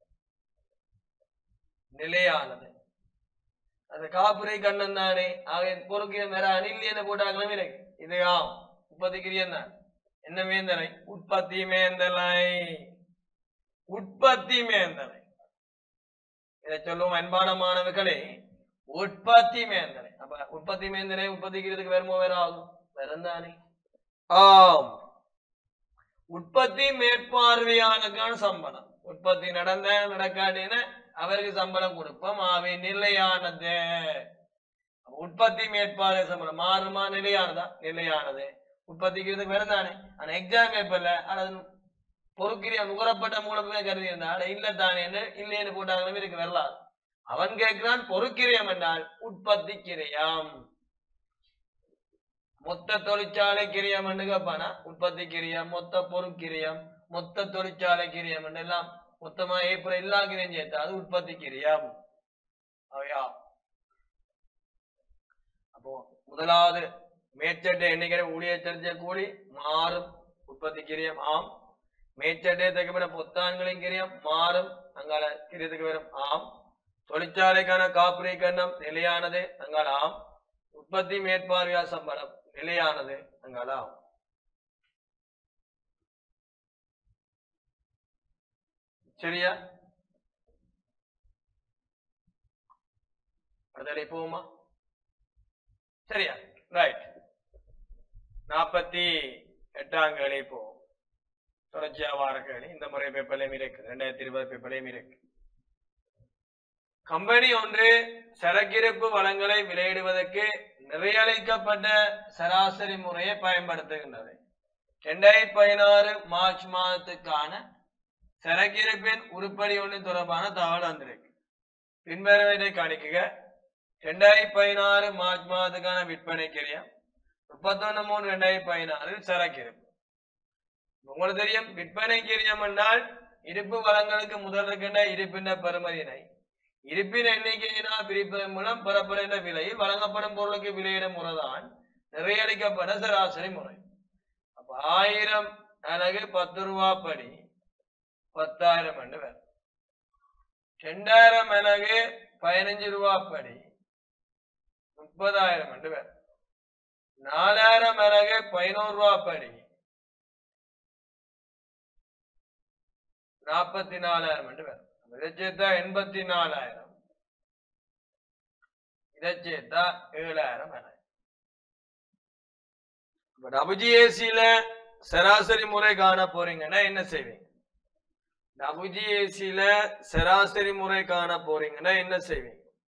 நிலையானது அந்த காப்புறுதி கண்ணம் தானே ஆக பொறுக்கியம் வேற அணில் என்ன போட்டாங்களும் இருக்கு இது ஆம் உற்பத்தி கிரியம் தான் என்ன மேந்தலை உற்பத்தி மேந்தலை உற்பத்தி மேந்தலை இதை சொல்லுவோம் அன்பான மாணவர்களே உற்பத்தி மேந்தலை அப்ப உற்பத்தி மேந்தலை உற்பத்திக்கிறதுக்கு வருமோ வேற ஆகும் வருந்தானே ஆம் உற்பத்தி மேற்பார்வையாளருக்கான சம்பளம் உற்பத்தி நடந்த நடக்காட்டின அவருக்கு சம்பளம் கொடுப்போம் அவை நிலையானது உற்பத்தி மேற்பார்வை சம்பளம் மாறுமா நிலையானதா நிலையானது உற்பத்திக்கு இது வேற தானே ஆனா எக்ஸாம் பேப்பர்ல அது பொறுக்கிறிய நுகரப்பட்ட மூலமே கருதி இருந்தால் இல்ல தானே இல்லைன்னு போட்டாங்களும் இருக்கு வரலாறு அவன் கேட்கிறான் பொறுக்கிரியம் என்றால் உற்பத்தி கிரியம் மொத்த தொழிற்சாலை கிரியம் என்று கேட்பானா உற்பத்தி கிரியம் மொத்த பொருட்கிரியம் மொத்த தொழிற்சாலை கிரியம் என்று எல்லாம் மொத்தமா ஏப்ரல் எல்லா கிரியம் சேர்த்தா அது உற்பத்தி கிரியம் அவையா அப்போ முதலாவது மேற்சட்டை எண்ணிக்கிற ஊழியர் தெரிஞ்ச கூலி மாறும் உற்பத்தி கிரியம் ஆம் மேற்சட்டை தகவல பொத்தான்களின் கிரியம் மாறும் அங்கால கிரியத்துக்கு வரும் ஆம் தொழிற்சாலைக்கான காப்புரை கண்ணம் நிலையானது அங்கால ஆம் உற்பத்தி மேற்பார்வையா சம்பளம் நிலையானது அங்கால ஆம் சரியா அடுத்த போவோமா சரியா ரைட் நாற்பத்தி எட்டாம் கேள்வி போவோம் தொடர்ச்சியா வார கேள்வி இந்த முறை பேப்பர்லையும் இருக்கு ரெண்டாயிரத்தி இருபது பேப்பர்லையும் இருக்கு கம்பெனி ஒன்று சரக்கிருப்பு வளங்களை விலையிடுவதற்கு நிறையளிக்கப்பட்ட சராசரி முறையை பயன்படுத்துகின்றது ரெண்டாயிரத்தி பதினாறு மார்ச் மாதத்துக்கான சரக்கிருப்பின் உருப்படி ஒன்று தொடர்பான தகவல் வந்திருக்கு பின்வருவதை கணிக்குக ரெண்டாயிரத்தி பதினாறு மார்ச் மாதத்துக்கான விற்பனை கிரியம் முப்பத்தொன்னு மூணு ரெண்டாயிரத்தி பதினாறில் சரக்கிருப்பு உங்களுக்கு தெரியும் விற்பனை கிரியம் என்றால் இருப்பு வளங்களுக்கு முதல் இருக்கின்ற இருப்பின பெறுமதியினை இருப்பின் எண்ணிக்கையினால் பிரிப்பதன் மூலம் பெறப்படுகின்ற விலையில் வழங்கப்படும் பொருளுக்கு விலையிடும் முறைதான் நிறையளிக்கப்பட்ட சராசரி முறை அப்ப ஆயிரம் அலகு பத்து ரூபா படி பத்தாயிரம் என்று வரும் ரெண்டாயிரம் அலகு பதினஞ்சு ரூபா படி முப்பதாயிரம் என்று வரும் நாலாயிரம் அலகு பதினோரு ரூபா படி நாற்பத்தி நாலாயிரம் என்று வரும் இதை சேர்த்தா எண்பத்தி நாலாயிரம் இதை சேர்த்தா ஏழாயிரம் என டபுஜிஏசியில சராசரி முறை காண போறீங்கன்னா என்ன செய்வீங்க டபுஜிஏசியில சராசரி முறை காண போறீங்கன்னா என்ன செய்வீங்க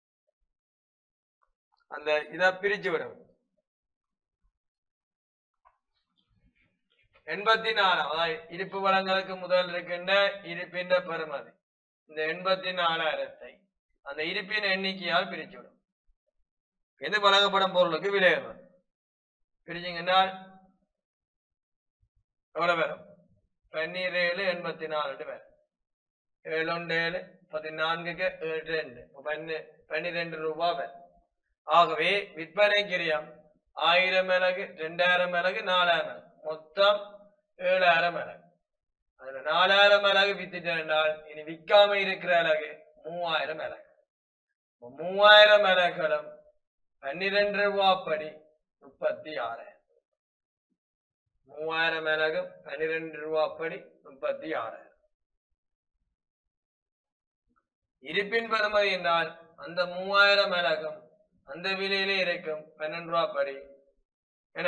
அந்த இத பிரிச்சு விடும் எண்பத்தி நாலாம் அதாவது இருப்பு வளங்களுக்கு முதல் இருக்கின்ற இருப்பின்ற பெறுமதி இந்த எண்பத்தி நாலாயிரத்தை அந்த இருப்பின் எண்ணிக்கையால் பிரிச்சு விடும் எது வழங்கப்படும் பொருளுக்கு விலையிடும் பிரிச்சிங்கன்னா எவ்வளவு வரும் பன்னீர் ஏழு எண்பத்தி நாலு வரும் ஏழு ஒன்று ஏழு பதினான்குக்கு ஏழு ரெண்டு பன்னு பன்னிரெண்டு ரூபாய் வரும் ஆகவே விற்பனை கிரியம் ஆயிரம் மிளகு ரெண்டாயிரம் மிளகு நாலாயிரம் மிளகு மொத்தம் ஏழாயிரம் மிளகு அதுல நாலாயிரம் மிளகு வித்துட்டேன்னால் இனி விற்காம இருக்கிற அழகு மூவாயிரம் மிளகு இப்ப மூவாயிரம் மிளகுகளும் பன்னிரெண்டு ரூபாப்படி முப்பத்தி ஆறாயிரம் மூவாயிரம் மிளகு பன்னிரெண்டு ரூபாப்படி முப்பத்தி ஆறாயிரம் இருப்பின் பெறுமதி என்றால் அந்த மூவாயிரம் மிளகும் அந்த விலையிலே இருக்கும் பன்னெண்டு ரூபா படி என்ன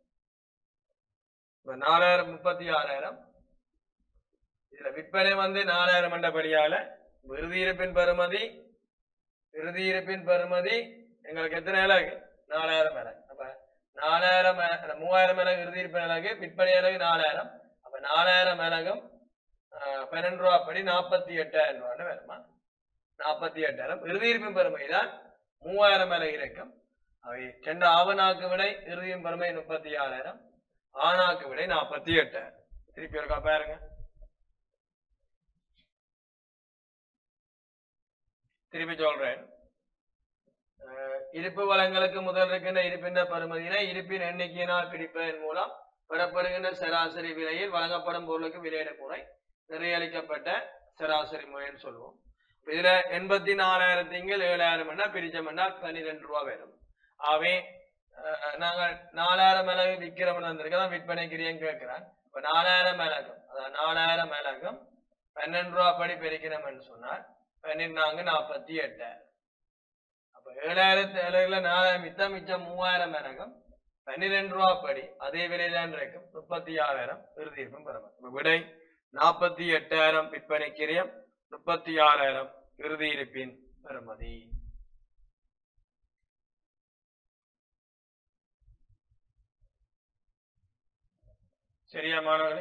இப்ப நாலாயிரம் முப்பத்தி ஆறாயிரம் இதுல விற்பனை வந்து நாலாயிரம் மண்டபடியால இறுதி இருப்பின் பெறுமதி இறுதி இருப்பின் பெறுமதி எங்களுக்கு எத்தனை இலகு நாலாயிரம் இலகு அப்ப நாலாயிரம் இல- அந்த மூவாயிரம் இலகு இறுதி இருப்பின் இலகு விற்பனை இலகு நாலாயிரம் அப்ப நாலாயிரம் இலகும் ஆஹ், பன்னெண்டு ரூபா படி நாற்பத்தி எட்டாயிரம் ரூபான்னு வருமா நாற்பத்தி எட்டாயிரம் இறுதி இருப்பின் பெறுமதி தான் மூவாயிரம் இலகு இருக்கும் அவை சென்ற ஆவணாக்கு விடை இறுதியும் பெறுமை முப்பத்தி ஆறாயிரம் ஆணாக்கு விடை நாற்பத்தி எட்டாயிரம் திருப்பி இருக்கா பாருங்க திருப்பி சொல்றேன் அஹ், இருப்பு வளங்களுக்கு முதல் இருக்கின்ற இருப்பின பெறுமதியினை இருப்பின் எண்ணிக்கையினால் பிரிப்பதன் மூலம் பெறப்படுகின்ற சராசரி விலையில் வழங்கப்படும் பொருளுக்கு விலையிட முறை நிறையளிக்கப்பட்ட சராசரி முறைன்னு சொல்லுவோம் இப்ப இதுல எண்பத்தி நாலாயிரத்திங்கள் ஏழாயிரம் என்ன பிரிச்சோம்னா பன்னிரெண்டு ரூபா வரும் ஆகவே அஹ், நாங்கள் நாலாயிரம் மிளகு விற்கிறோம்னு வந்திருக்கோம் விற்பனை கிரியம் கேட்கிறேன் இப்ப நாலாயிரம் மிளகும் அதாவது நாலாயிரம் மிளகும் பன்னெண்டு ரூபா படி பெருக்கிறோம்னு சொன்னால் பன்னிரெண்டாங்க நாற்பத்தி எட்டாயிரம் அப்ப ஏழாயிரத்து ஏழுல நாலாயிரம் மிச்சம் மிச்சம் மூவாயிரம் மிளகும் பன்னிரெண்டு ரூபா படி அதே விலையில்தான் இருக்கும் முப்பத்தி ஆறாயிரம் இறுதி இருக்கும் பெறும் இப்ப விடை நாற்பத்தி எட்டாயிரம் விற்பனை கிரியம் முப்பத்தி ஆறாயிரம் இறுதி இருப்பின் பெறுமதி சரியா மாணவர்களே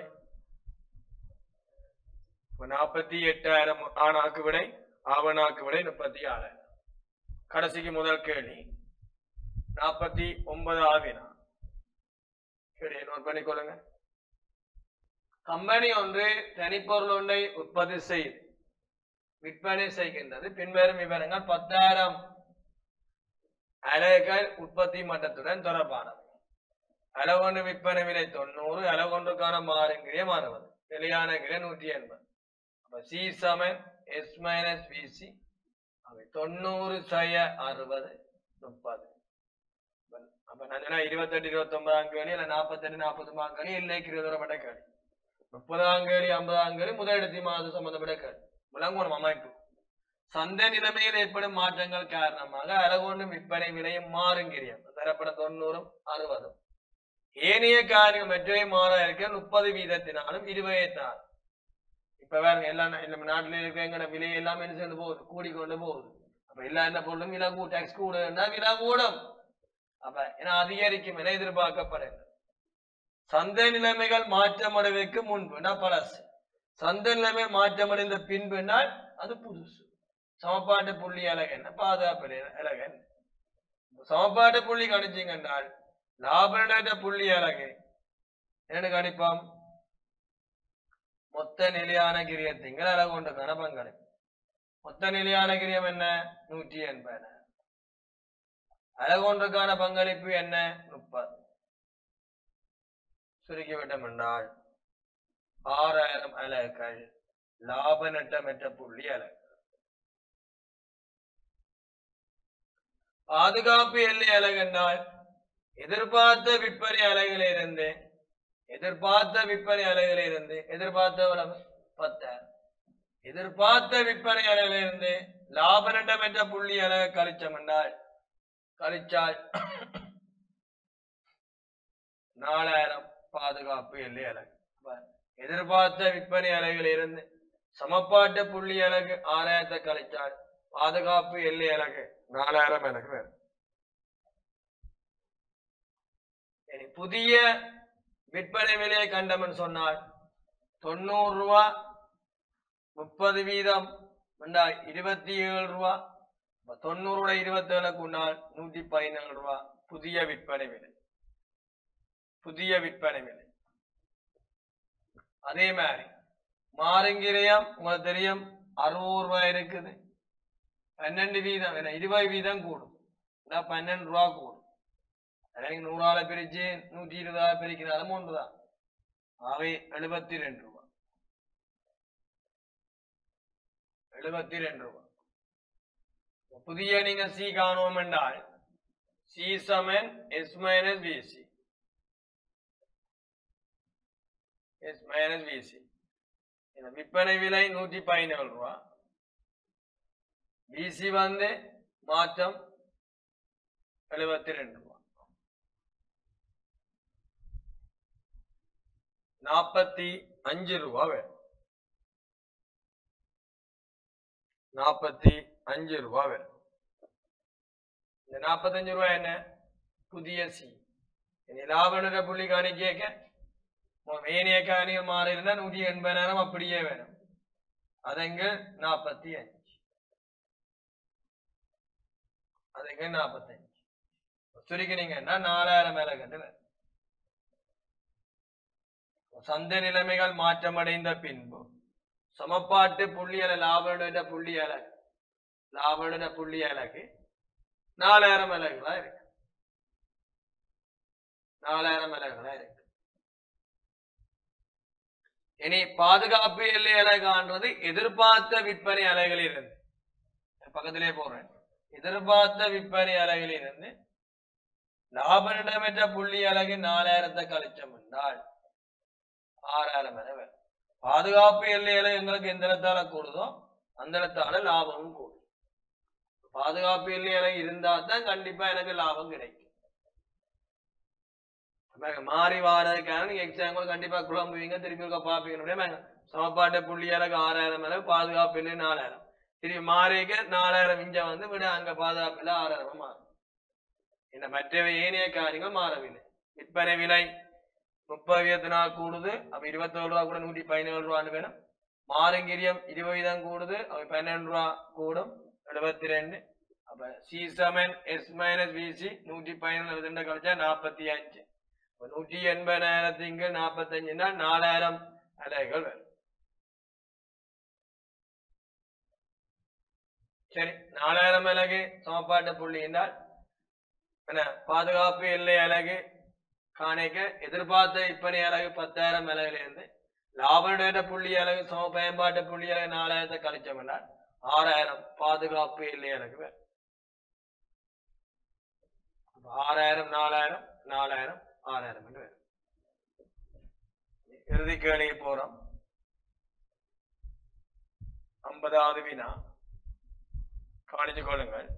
இப்ப நாற்பத்தி எட்டாயிரம் ஆணாக்கு விடை ஆவணாக்கு விடை முப்பத்தி ஆறாயிரம் கடைசிக்கு முதல் கேள்வி நாற்பத்தி ஒன்பது ஆவினா சரி நோட் பண்ணிக்கொள்ளுங்க கம்பெனி ஒன்று தனிப்பொருள் ஒன்றை உற்பத்தி செய்து விற்பனை செய்கின்றது பின்வரும் விவரங்கள் பத்தாயிரம் அலகுகள் உற்பத்தி மட்டத்துடன் தொடர்பானது அலகொன்று விற்பனை விலை தொண்ணூறு அலகொன்றுக்கான மாறுங்கிறியம் அறுபது நிலையான கிரே நூற்றி எண்பது அப்ப சி சமன் எஸ் மைனஸ் பிசி அவை தொண்ணூறு செய்ய அறுபது முப்பது அப்ப நான் சொன்னா இருபத்தெட்டு இருபத்தி ஒன்பதாம் கேள்வி இல்ல நாற்பத்தெட்டு நாற்பத்தி ஒன்பதாம் கேள்வி இல்லைக்கு இருபது கேள்வி முப்பதாம் கேள்வி ஐம்பதாம் கேள்வி முதலிடத்தி மாதம் சம்பந்தப்பட்ட கேள்வி விளங்குவோம் அமைப்பு சந்தை நிலைமையில் ஏற்படும் மாற்றங்கள் காரணமாக அலகொன்றும் விற்பனை விலையும் மாறுங்கிறியம் தரப்பட தொண்ணூறும் அறுபதும் ஏனைய காரியம் மற்றவை மாற இருக்க முப்பது வீதத்தினாலும் இருபதாயிரம் இப்ப வேற எல்லா நா- நம்ம நாட்டுல இருக்க எங்கட விலை எல்லாமே என்ன சேர்ந்து போகுது கூடிக்கொண்டு போகுது அப்ப எல்லா என்ன பொருளும் விலை கூ டாக்ஸ் கூடுன்னா விலை கூடும் அப்ப ஏன்னா அதிகரிக்கும் என எதிர்பார்க்கப்படுகிறது சந்தை நிலைமைகள் மாற்றமடைவதற்கு முன்புனா பழசு சந்தை நிலைமை மாற்றமடைந்த பின்புனால் அது புதுசு சமப்பாட்டு புள்ளி அழகன் பாதுகாப்பு அழகன் சமப்பாட்டு புள்ளி கணிச்சிங்க என்றால் லாபநட புள்ளி அழகு என்ன கணிப்போம் மொத்த நிலையான கிரியத்திங்கள் அழகு கொண்ட கணபங்கள் மொத்த நிலையான கிரியம் என்ன நூற்றி எண்பது அழகொன்றுக்கான பங்களிப்பு என்ன முப்பது சுருக்கிவிட்டம் என்றால் ஆறாயிரம் அலகுகள் லாப நட்டமற்ற புள்ளி அலகு பாதுகாப்பு எல்லை அலகு என்றால் எதிர்பார்த்த விற்பனை அலகிலிருந்து எதிர்பார்த்த விற்பனை அலகிலிருந்து எதிர்பார்த்த எவ்வளவு பத்தாயிரம் எதிர்பார்த்த விற்பனை அலகிலிருந்து லாப நட்டமற்ற புள்ளி அலகு கழிச்சம் என்றால் கழிச்சால் நாலாயிரம் பாதுகாப்பு எல்லை அலகு அப்ப எதிர்பார்த்த விற்பனை அலகில் இருந்து சமப்பாட்டு புள்ளி அலகு ஆறாயிரத்தை கழிச்சால் பாதுகாப்பு எல்லை அலகு நாலாயிரம் அலகு வரும் இனி புதிய விற்பனை விலையை கண்டமன் சொன்னால் தொண்ணூறு ரூபா முப்பது வீதம் என்றால் இருபத்தி ஏழு ரூபா அப்ப தொண்ணூறுல இருபத்தி ஏழுக்கு உண்டால் நூத்தி பதினேழு ரூபா புதிய விற்பனை விலை புதிய விற்பனை விலை அதே மாதிரி மாறுங்கிரயம் உங்களுக்கு தெரியும் அறுபது ரூபாய் இருக்குது பன்னெண்டு வீதம் என்ன இருபது வீதம் கூடும் இல்ல பன்னெண்டு ரூபா கூடும் எனக்கு நூறால பிரிச்சு நூற்றி இருபதால பிரிக்கிறாலும் ஒன்றுதான் அவை எழுபத்தி ரெண்டு ரூபா எழுபத்தி ரெண்டு ரூபா புதிய நீங்க சி காணுவோம் என்றால் சி சமன் S minus PC S minus PC விற்பனை விலை நூற்றி பதினேழு ரூபா பிசி வந்து மாற்றம் எழுபத்தி ரெண்டு ரூபா நாற்பத்தி அஞ்சு ரூபா வேணும் நாற்பத்தி அஞ்சு ரூபா வேணும் இந்த நாற்பத்தஞ்சு ரூபா என்ன புதிய சி இனி லாபனுட புள்ளி காணிக்க மேனிய காணிய மாறி இருந்தா நூற்றி எண்பதாயிரம் அப்படியே வேணும் அதங்க நாற்பத்தி அஞ்சு அதுங்க நாற்பத்தஞ்சு சுருக்கினீங்கன்னா நாலாயிரம் மேல கண்டு வரும். சந்தை நிலைமைகள் மாற்றமடைந்த பின்பு சமப்பாட்டு புள்ளியல லாபனுட புள்ளி அலகு லாபனுட புள்ளி அலகு நாலாயிரம் அலகுகளா இருக்கு நாலாயிரம் அலகுகளா இருக்கு இனி பாதுகாப்பு எல்லை அலகான்றது எதிர்பார்த்த விற்பனை அலைகளில் இருந்து பக்கத்திலே போறேன் எதிர்பார்த்த விற்பனை அலைகளில் இருந்து லாபனிடமற்ற புள்ளி அலகு நாலாயிரத்தை கழிச்சோம் என்றால் ஆறாயிரம் என வரும் பாதுகாப்பு எல்லையில எங்களுக்கு எந்த இடத்தால கூடுதோ அந்த இடத்தால லாபமும் கூடும் பாதுகாப்பு எல்லையில இருந்தா தான் கண்டிப்பா எனக்கு லாபம் கிடைக்கும் பாருங்க, மாறி வாரதுக்கான நீங்க எக்ஸாம் கூட கண்டிப்பா குழம்புவீங்க திருப்பி இருக்க பாப்பீங்க சமப்பாட்ட புள்ளி அலகு ஆறாயிரம் மேல பாதுகாப்பு இல்லை நாலாயிரம் திருப்பி மாறிக்க நாலாயிரம் இஞ்ச வந்து விட அங்க பாதுகாப்பு இல்லை ஆறாயிரம் மாறும் இந்த மற்றவை ஏனைய காரியங்கள் மாறவில்லை விற்பனை விலை முப்பது வீதத்தினால் கூடுது அப்ப இருபத்தோரு ரூபா கூட நூற்றி பதினேழு ரூபான்னு வேணும் மாறுங்கிரியம் இருபது வீதம் கூடுது அப்ப பன்னெண்டு ரூபா கூடும் எழுபத்தி ரெண்டு அப்ப C seven S minus PC நூற்றி பதினேழு ரெண்டு கழிச்சா நாற்பத்தி அஞ்சு அப்ப நூற்றி எண்பதாயிரத்துக்கு நாற்பத்தஞ்சுன்னா நாலாயிரம் அலைகள் வரும் சரி நாலாயிரம் அலகு சமப்பாட்டு புள்ளி என்றால் என்ன பாதுகாப்பு எல்லை அலகு காணிக்க எதிர்பார்த்த இப்பணி அலகு பத்தாயிரம் அலகுலேருந்து லாபநேட புள்ளி அலகு சம பயன்பாட்டு புள்ளி அலகு நாலாயிரத்தை கழிச்சோம் என்றால் ஆறாயிரம் பாதுகாப்பு எல்லை அலகு வரும். அப்ப ஆறாயிரம் நாலாயிரம் நாலாயிரம் ஆறாயிரம் என்று வரும் இறுதி கேள்விக்கு போறோம் ஐம்பதாவது வினா கவனிச்சு கொள்ளுங்கள்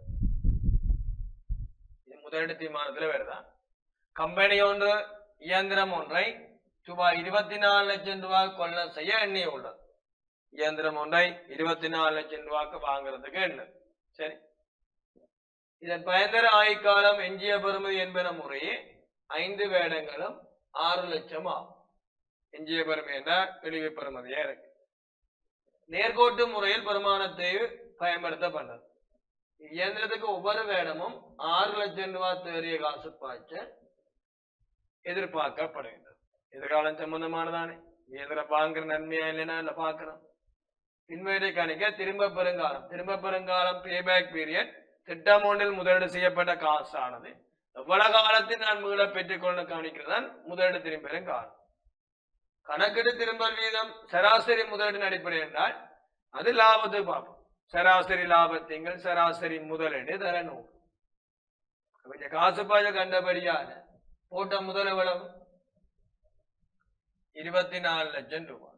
இது முதலீடு தீர்மானத்தில் வருதா கம்பெனி ஒன்று இயந்திரம் ஒன்றை ரூபாய் இருபத்தி நாலு லட்சம் ரூபாய் கொள்ள செய்ய எண்ணி உள்ளது இயந்திரம் ஒன்றை இருபத்தி நாலு லட்சம் ரூபாய்க்கு வாங்குறதுக்கு எண்ணு சரி இதன் பயன்தர ஆயுட்காலம் எஞ்சிய பெறுமதி என்பன முறையே ஐந்து வேடங்களும் ஆறு லட்சம் ஆகும் எஞ்சிய பெறுமை என்ற இழிவு பெறுமதியா இருக்கு நேர்கோட்டு முறையில் பெருமானத்தை பயன்படுத்தப்பட்டது இயந்திரத்துக்கு ஒவ்வொரு வேடமும் ஆறு லட்சம் ரூபாய் தேறிய காசு பாய்ச்ச எதிர்பார்க்கப்படுகின்றது எதிர்காலம் சம்பந்தமானதானே இயந்திரம் வாங்குற நன்மையா இல்லைன்னா இல்ல பாக்குறோம் பின்வரை கணிக்க திரும்ப பெருங்காலம் திரும்ப பெருங்காலம் பேபேக் பீரியட் திட்டம் ஒன்றில் முதலீடு செய்யப்பட்ட காசானது எவ்வளவு காலத்தில் நான் மீள பெற்றுக்கொள்ள கவனிக்கிறதான் முதலீடு திரும்ப பெருங்காலம் கணக்கெடு திரும்பல் வீதம் சராசரி முதலீடு அடிப்படை என்றால் அது லாபத்துக்கு பார்ப்போம் சராசரி லாபத்திங்கள் சராசரி முதலீடு தரணும் கொஞ்சம் காசு பாஜ கண்டபடியான போட்ட முதல் எவ்வளவு இருபத்தி நாலு லட்சம் ரூபாய்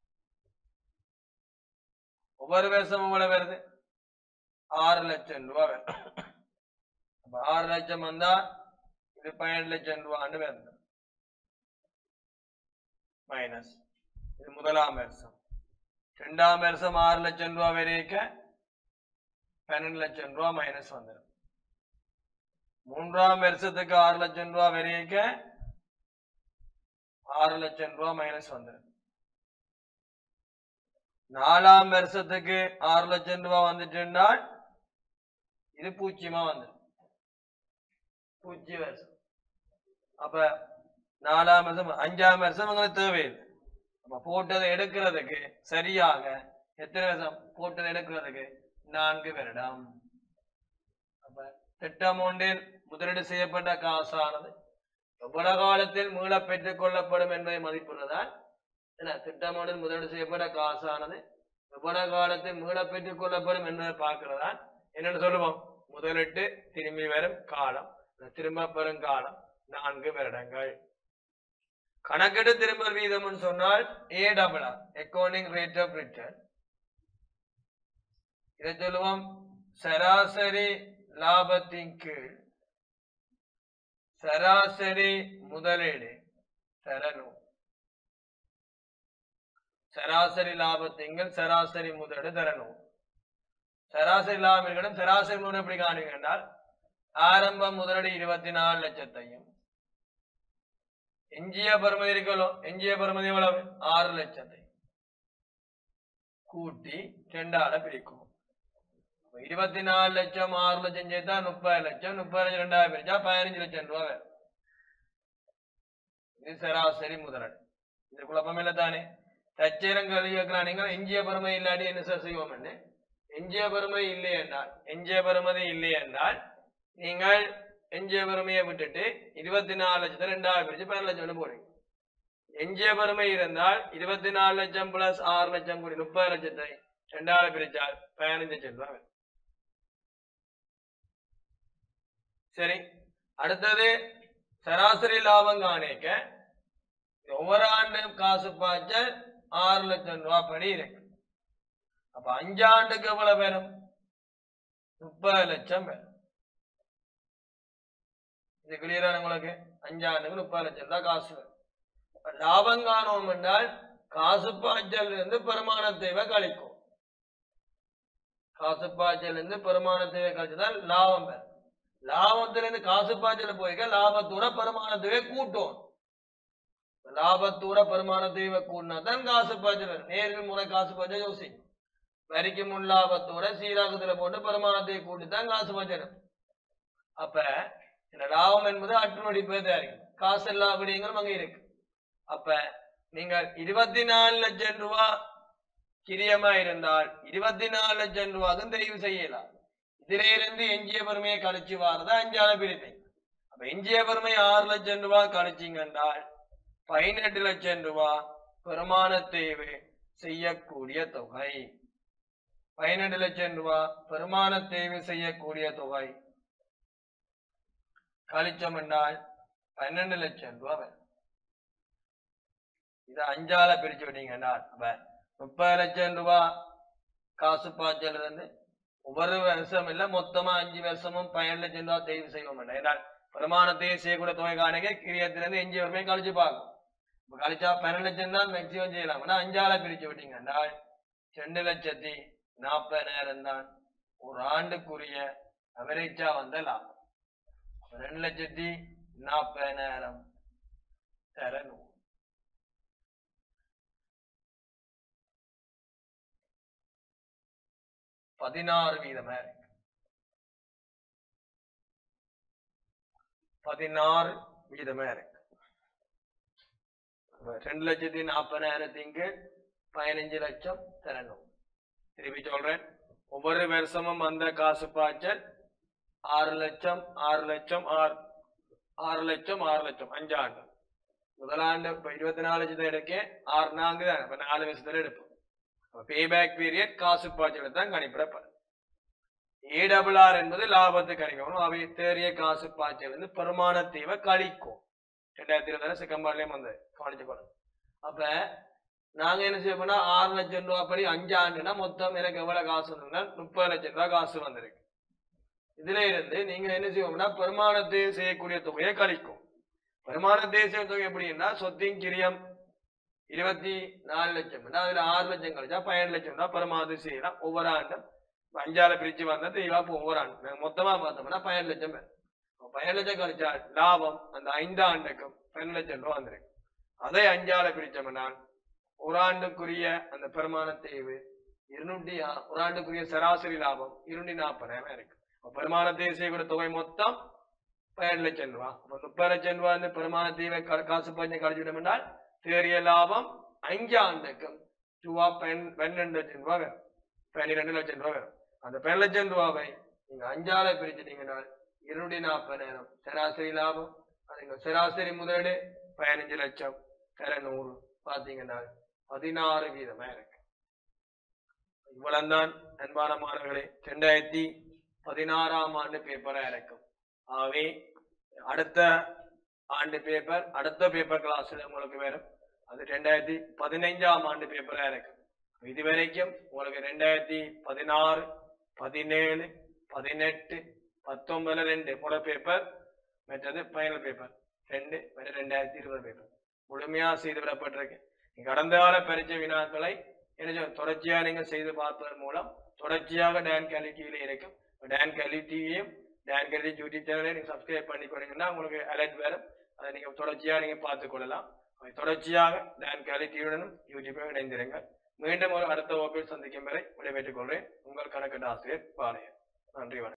ஒவ்வொரு வருஷம் எவ்வளவு வருது ஆறு லட்சம் ரூபாய் வருது அப்ப ஆறு லட்சம் வந்தா இது பன்னெண்டு லட்சம் ரூபான்னு வருது மைனஸ் இது முதலாம் வருஷம் ரெண்டாம் வருஷம் ஆறு லட்சம் ரூபாய் வரைக்கும் பன்னெண்டு லட்சம் ரூபாய் மைனஸ் வந்துடும் மூன்றாம் வருஷத்துக்கு ஆறு லட்சம் ரூபாய் வரைக்கும் ஆறு லட்சம் ரூபாய் மைனஸ் வந்துடும் நாலாம் வருஷத்துக்கு ஆறு லட்சம் ரூபாய் வந்துட்டுன்னா இது பூஜ்ஜியமா வந்துடும் பூஜ்ஜிய வருஷம் அப்ப நாலாம் வருஷம் அஞ்சாம் வருஷம் உங்களுக்கு தேவையில்லை அப்ப போட்டதை எடுக்கிறதுக்கு சரியாக எத்தனை வருஷம் போட்டதை எடுக்கிறதுக்கு நான்கு வருடம் அப்ப திட்டம் ஒன்றில் முதலீடு செய்யப்பட்ட காசானது எவ்வளவு காலத்தில் மீள பெற்றுக் கொள்ளப்படும் என்பதை மதிப்பிடுறதால் என்ன திட்டம் ஒன்றில் முதலீடு செய்யப்பட்ட காசானது எவ்வளவு காலத்தில் மீள பெற்றுக் கொள்ளப்படும் என்பதை பார்க்கிறதால் என்னன்னு சொல்லுவோம் முதலிட்டு திரும்பி வரும் காலம் இந்த திரும்ப பெறும் காலம் நான்கு வருடங்கள் கணக்கெடு திரும்பல் வீதம்னு சொன்னால் A double R accounting rate of return இதை சொல்லுவோம் சராசரி லாபத்தின் கீழ் சராசரி முதலீடு தரணும் சராசரி லாபத்திங்கள் சராசரி முதலீடு தரணும் சராசரி லாபம் இருக்கணும் சராசரி முதலீடு எப்படி காணுங்க என்றால் ஆரம்ப முதலீடு இருபத்தி நாலு லட்சத்தையும் எஞ்சிய பருமதி இருக்கணும் எஞ்சிய பருமதி எவ்வளவு ஆறு லட்சத்தை கூட்டி ரெண்டால பிரிக்கும் அப்ப இருபத்தி நாலு லட்சம் ஆறு லட்சம் சேர்த்தா முப்பது லட்சம் முப்பது லட்சம் ரெண்டாயிரம் பிரிச்சா பதினஞ்சு லட்சம் ரூபாய் வரும். இது சராசரி முதலீடு இது குழப்பம் இல்லை தானே தச்சேரம் கல்வி கேட்கலாம் நீங்கள் எஞ்சிய பெருமை இல்லாட்டி என்ன சார் செய்வோம் எஞ்சிய பெருமை இல்லை என்றால் எஞ்சிய பெருமதி இல்லை என்றால் நீங்கள் எஞ்சிய பெருமையை விட்டுட்டு இருபத்தி நாலு லட்சத்தை ரெண்டாவது பிரிச்சு பதினஞ்சு லட்சம் போடுங்க எஞ்சிய பெருமை இருந்தால் இருபத்தி நாலு லட்சம் பிளஸ் ஆறு லட்சம் கூடி முப்பது லட்சத்தை ரெண்டாவது பிரிச்சால் பதினஞ்சு லட்சம் ரூபாய் வரும். சரி அடுத்தது சராசரி லாபம் காணிக்க ஒவ்வொரு ஆண்டும் காசு பாய்ச்சல் ஆறு லட்சம் ரூபாய் படி இருக்கு அப்ப அஞ்சு ஆண்டுக்கு எவ்வளவு வரும் முப்பது லட்சம் வரும் இது கிளியரா உங்களுக்கு அஞ்சு ஆண்டுக்கு முப்பது லட்சம் தான் காசு வரும் அப்ப லாபம் காணோம் என்றால் காசு பாய்ச்சல் இருந்து பெருமான தேவை கழிக்கும் காசு பாய்ச்சல் இருந்து பெருமான தேவை கழிச்சுதான் லாபம் பெறும் லாபத்திலிருந்து காசு பாய்ச்சல் போய்க்க லாபத்தோட பெருமானத்துவே கூட்டும் லாபத்தூர பெருமானத்தை கூடினா தான் காசு பாய்ச்சல் நேரில் முறை காசு பாய்ச்சல் யோசிக்கும் வரிக்கு முன் லாபத்தோட சீராகத்துல போட்டு பெருமானத்தை கூட்டி தான் காசு பாய்ச்சணும் அப்ப இந்த லாபம் என்பது அட்டுவடிப்பே தயாரிக்கும் காசு எல்லா விடயங்களும் அங்க இருக்கு அப்ப நீங்க இருபத்தி நாலு லட்சம் ரூபா கிரியமா இருந்தால் இருபத்தி நாலு லட்சம் ரூபாய்க்கும் தெரிவு செய்யலாம் இதுல இருந்து எஞ்சிய பெருமையை கழிச்சு வாரதா அஞ்சால பிரிப்பேன் அப்ப எஞ்சிய பெருமை ஆறு லட்சம் ரூபாய் கழிச்சிங்க என்றால் பதினெட்டு லட்சம் ரூபாய் பெருமான தேவை செய்யக்கூடிய தொகை பதினெட்டு லட்சம் ரூபாய் பெருமான தேவை செய்யக்கூடிய தொகை கழிச்சம் என்றால் பன்னெண்டு லட்சம் ரூபாய் வரும். இதை அஞ்சால பிரிச்சு விட்டீங்கன்னா அப்ப முப்பது லட்சம் ரூபாய் காசு பாய்ச்சல் இருந்து ஒவ்வொரு வருஷம் இல்ல மொத்தமா அஞ்சு வருஷமும் பதினேழு லட்சம் ரூபாய் தேர்வு செய்வோம் ஏன்னால் பிரமாணத்தை செய்யக்கூடிய தொகை காணிக்க கிரியத்திலிருந்து எஞ்சி வருமே கழிச்சு பார்க்கும் இப்ப கழிச்சா பன்னெண்டு லட்சம் தான் மேக்சிமம் செய்யலாம் ஆனா அஞ்சால பிரிச்சு விட்டீங்கன்னா ரெண்டு லட்சத்தி நாற்பதாயிரம் தான் ஒரு ஆண்டுக்குரிய அவரேஜா வந்த லாபம் அப்ப ரெண்டு லட்சத்தி நாற்பதாயிரம் தரணும் பதினாறு வீதமா இருக்கு பதினாறு வீதமா இருக்கு அப்ப ரெண்டு லட்சத்தி நாற்பதாயிரத்திற்கு பதினஞ்சு லட்சம் தரணும் திருப்பி சொல்றேன் ஒவ்வொரு வருஷமும் அந்த காசு பாய்ச்சல் ஆறு லட்சம் ஆறு லட்சம் ஆறு ஆறு லட்சம் ஆறு லட்சம் அஞ்சாண்டு முதலாண்டு இப்ப இருபத்தி நாலு லட்சத்தை எடுக்க ஆறு நான்கு தான் இப்ப நாலு வருஷத்துல எடுப்போம் பேபேக் பீரியட் காசு பாய்ச்சல் தான் கணிப்பிடப்படும் ஏடபிள்ஆர் என்பது லாபத்தை கணிக்கணும் அவை தேறிய காசு பாய்ச்சல் வந்து பெருமான தீவை கழிக்கும் ரெண்டாயிரத்தி இருபது செகம்பார்லயும் வந்து கவனிச்சுக்கணும் அப்ப நாங்க என்ன செய்ய போனா ஆறு லட்சம் ரூபாய் படி அஞ்சு ஆண்டுனா மொத்தம் எனக்கு எவ்வளவு காசு வந்ததுன்னா முப்பது லட்சம் ரூபாய் காசு வந்திருக்கு இதுல இருந்து நீங்க என்ன செய்வோம்னா பெருமானத்தை செய்யக்கூடிய தொகையை கழிக்கும் பெருமானத்தை செய்ய தொகை எப்படின்னா சொத்தின் கிரியம் இருபத்தி நாலு லட்சம் அதுல ஆறு லட்சம் கழிச்சா பதினேழு லட்சம் தான் பெருமானத்தை செய்யலாம் ஒவ்வொரு ஆண்டும் அஞ்சால பிரிச்சு வந்தா தெளிவா இப்போ ஒவ்வொரு ஆண்டு நாங்க மொத்தமா பார்த்தோம்னா பதினேழு லட்சம் பேர் பதினேழு லட்சம் கழிச்சா லாபம் அந்த ஐந்து ஆண்டுக்கும் பதினேழு லட்சம் ரூபாய் வந்திருக்கு அதை அஞ்சால பிரிச்சோம்னா ஒரு ஆண்டுக்குரிய அந்த பெருமான தேவை இருநூற்றி ஆ- ஒரு ஆண்டுக்குரிய சராசரி லாபம் இருநூற்றி நாற்பதாயிரம் இருக்கு அப்ப பெருமானத்தை செய்யக்கூடிய தொகை மொத்தம் பதினேழு லட்சம் ரூபாய் அப்ப முப்பது லட்சம் ரூபாய் வந்து பெருமான தீவை க- காசு பஞ்சு கழிச்சுவிடும் என்றால் தேறிய லாபம் அஞ்சு ஆண்டுக்கும் ரூபா பெண் பன்னெண்டு லட்சம் ரூபாய் வரும் பன்னிரெண்டு லட்சம் ரூபாய் வரும் அந்த பன்னெண்டு லட்சம் ரூபாவை நீங்க அஞ்சால பிரிச்சுட்டீங்கன்னா இருநூற்றி நாற்பதாயிரம் சராசரி லாபம் அதுங்க சராசரி முதலீடு பதினஞ்சு லட்சம் தர நூறு பாத்தீங்கன்னா பதினாறு வீதமா இருக்கு இவ்வளவுதான் அன்பான மாணவர்களே ரெண்டாயிரத்தி பதினாறாம் ஆண்டு பேப்பரா இருக்கும் ஆகவே அடுத்த ஆண்டு பேப்பர் அடுத்த பேப்பர் கிளாஸ்ல உங்களுக்கு வரும் அது ரெண்டாயிரத்தி பதினைஞ்சாம் ஆண்டு பேப்பரா இருக்கும் இதுவரைக்கும் உங்களுக்கு ரெண்டாயிரத்தி பதினாறு பதினேழு பதினெட்டு பத்தொன்பதுல ரெண்டு முறை பேப்பர் மற்றது ஃபைனல் பேப்பர் ரெண்டு மற்ற ரெண்டாயிரத்தி இருபது பேப்பர் முழுமையா செய்து விடப்பட்டிருக்கு நீங்க கடந்த கால பரீட்சை வினாக்களை என்ன செய்யணும்? தொடர்ச்சியா நீங்க செய்து பார்ப்பதன் மூலம் தொடர்ச்சியாக டான் கேலி டிவில இருக்கும் டான் கேலி டிவியும் டான் கேலி யூடியூப் சேனலையும் நீங்க சப்ஸ்கிரைப் பண்ணி கொடுங்கன்னா உங்களுக்கு அலர்ட் வரும் அதை நீங்க தொடர்ச்சியா நீங்க பார்த்துக் கொள்ளலாம் அதை தொடர்ச்சியாக டான் கேலி டிவியுடனும் யூடியூபையும் இணைந்திருங்க மீண்டும் ஒரு அடுத்த வகுப்பில் சந்திக்கும் வரை விடைபெற்றுக் கொள்கிறேன் உங்கள் கணக்கு ஆசிரியர் பாளையன் நன்றி வணக்கம்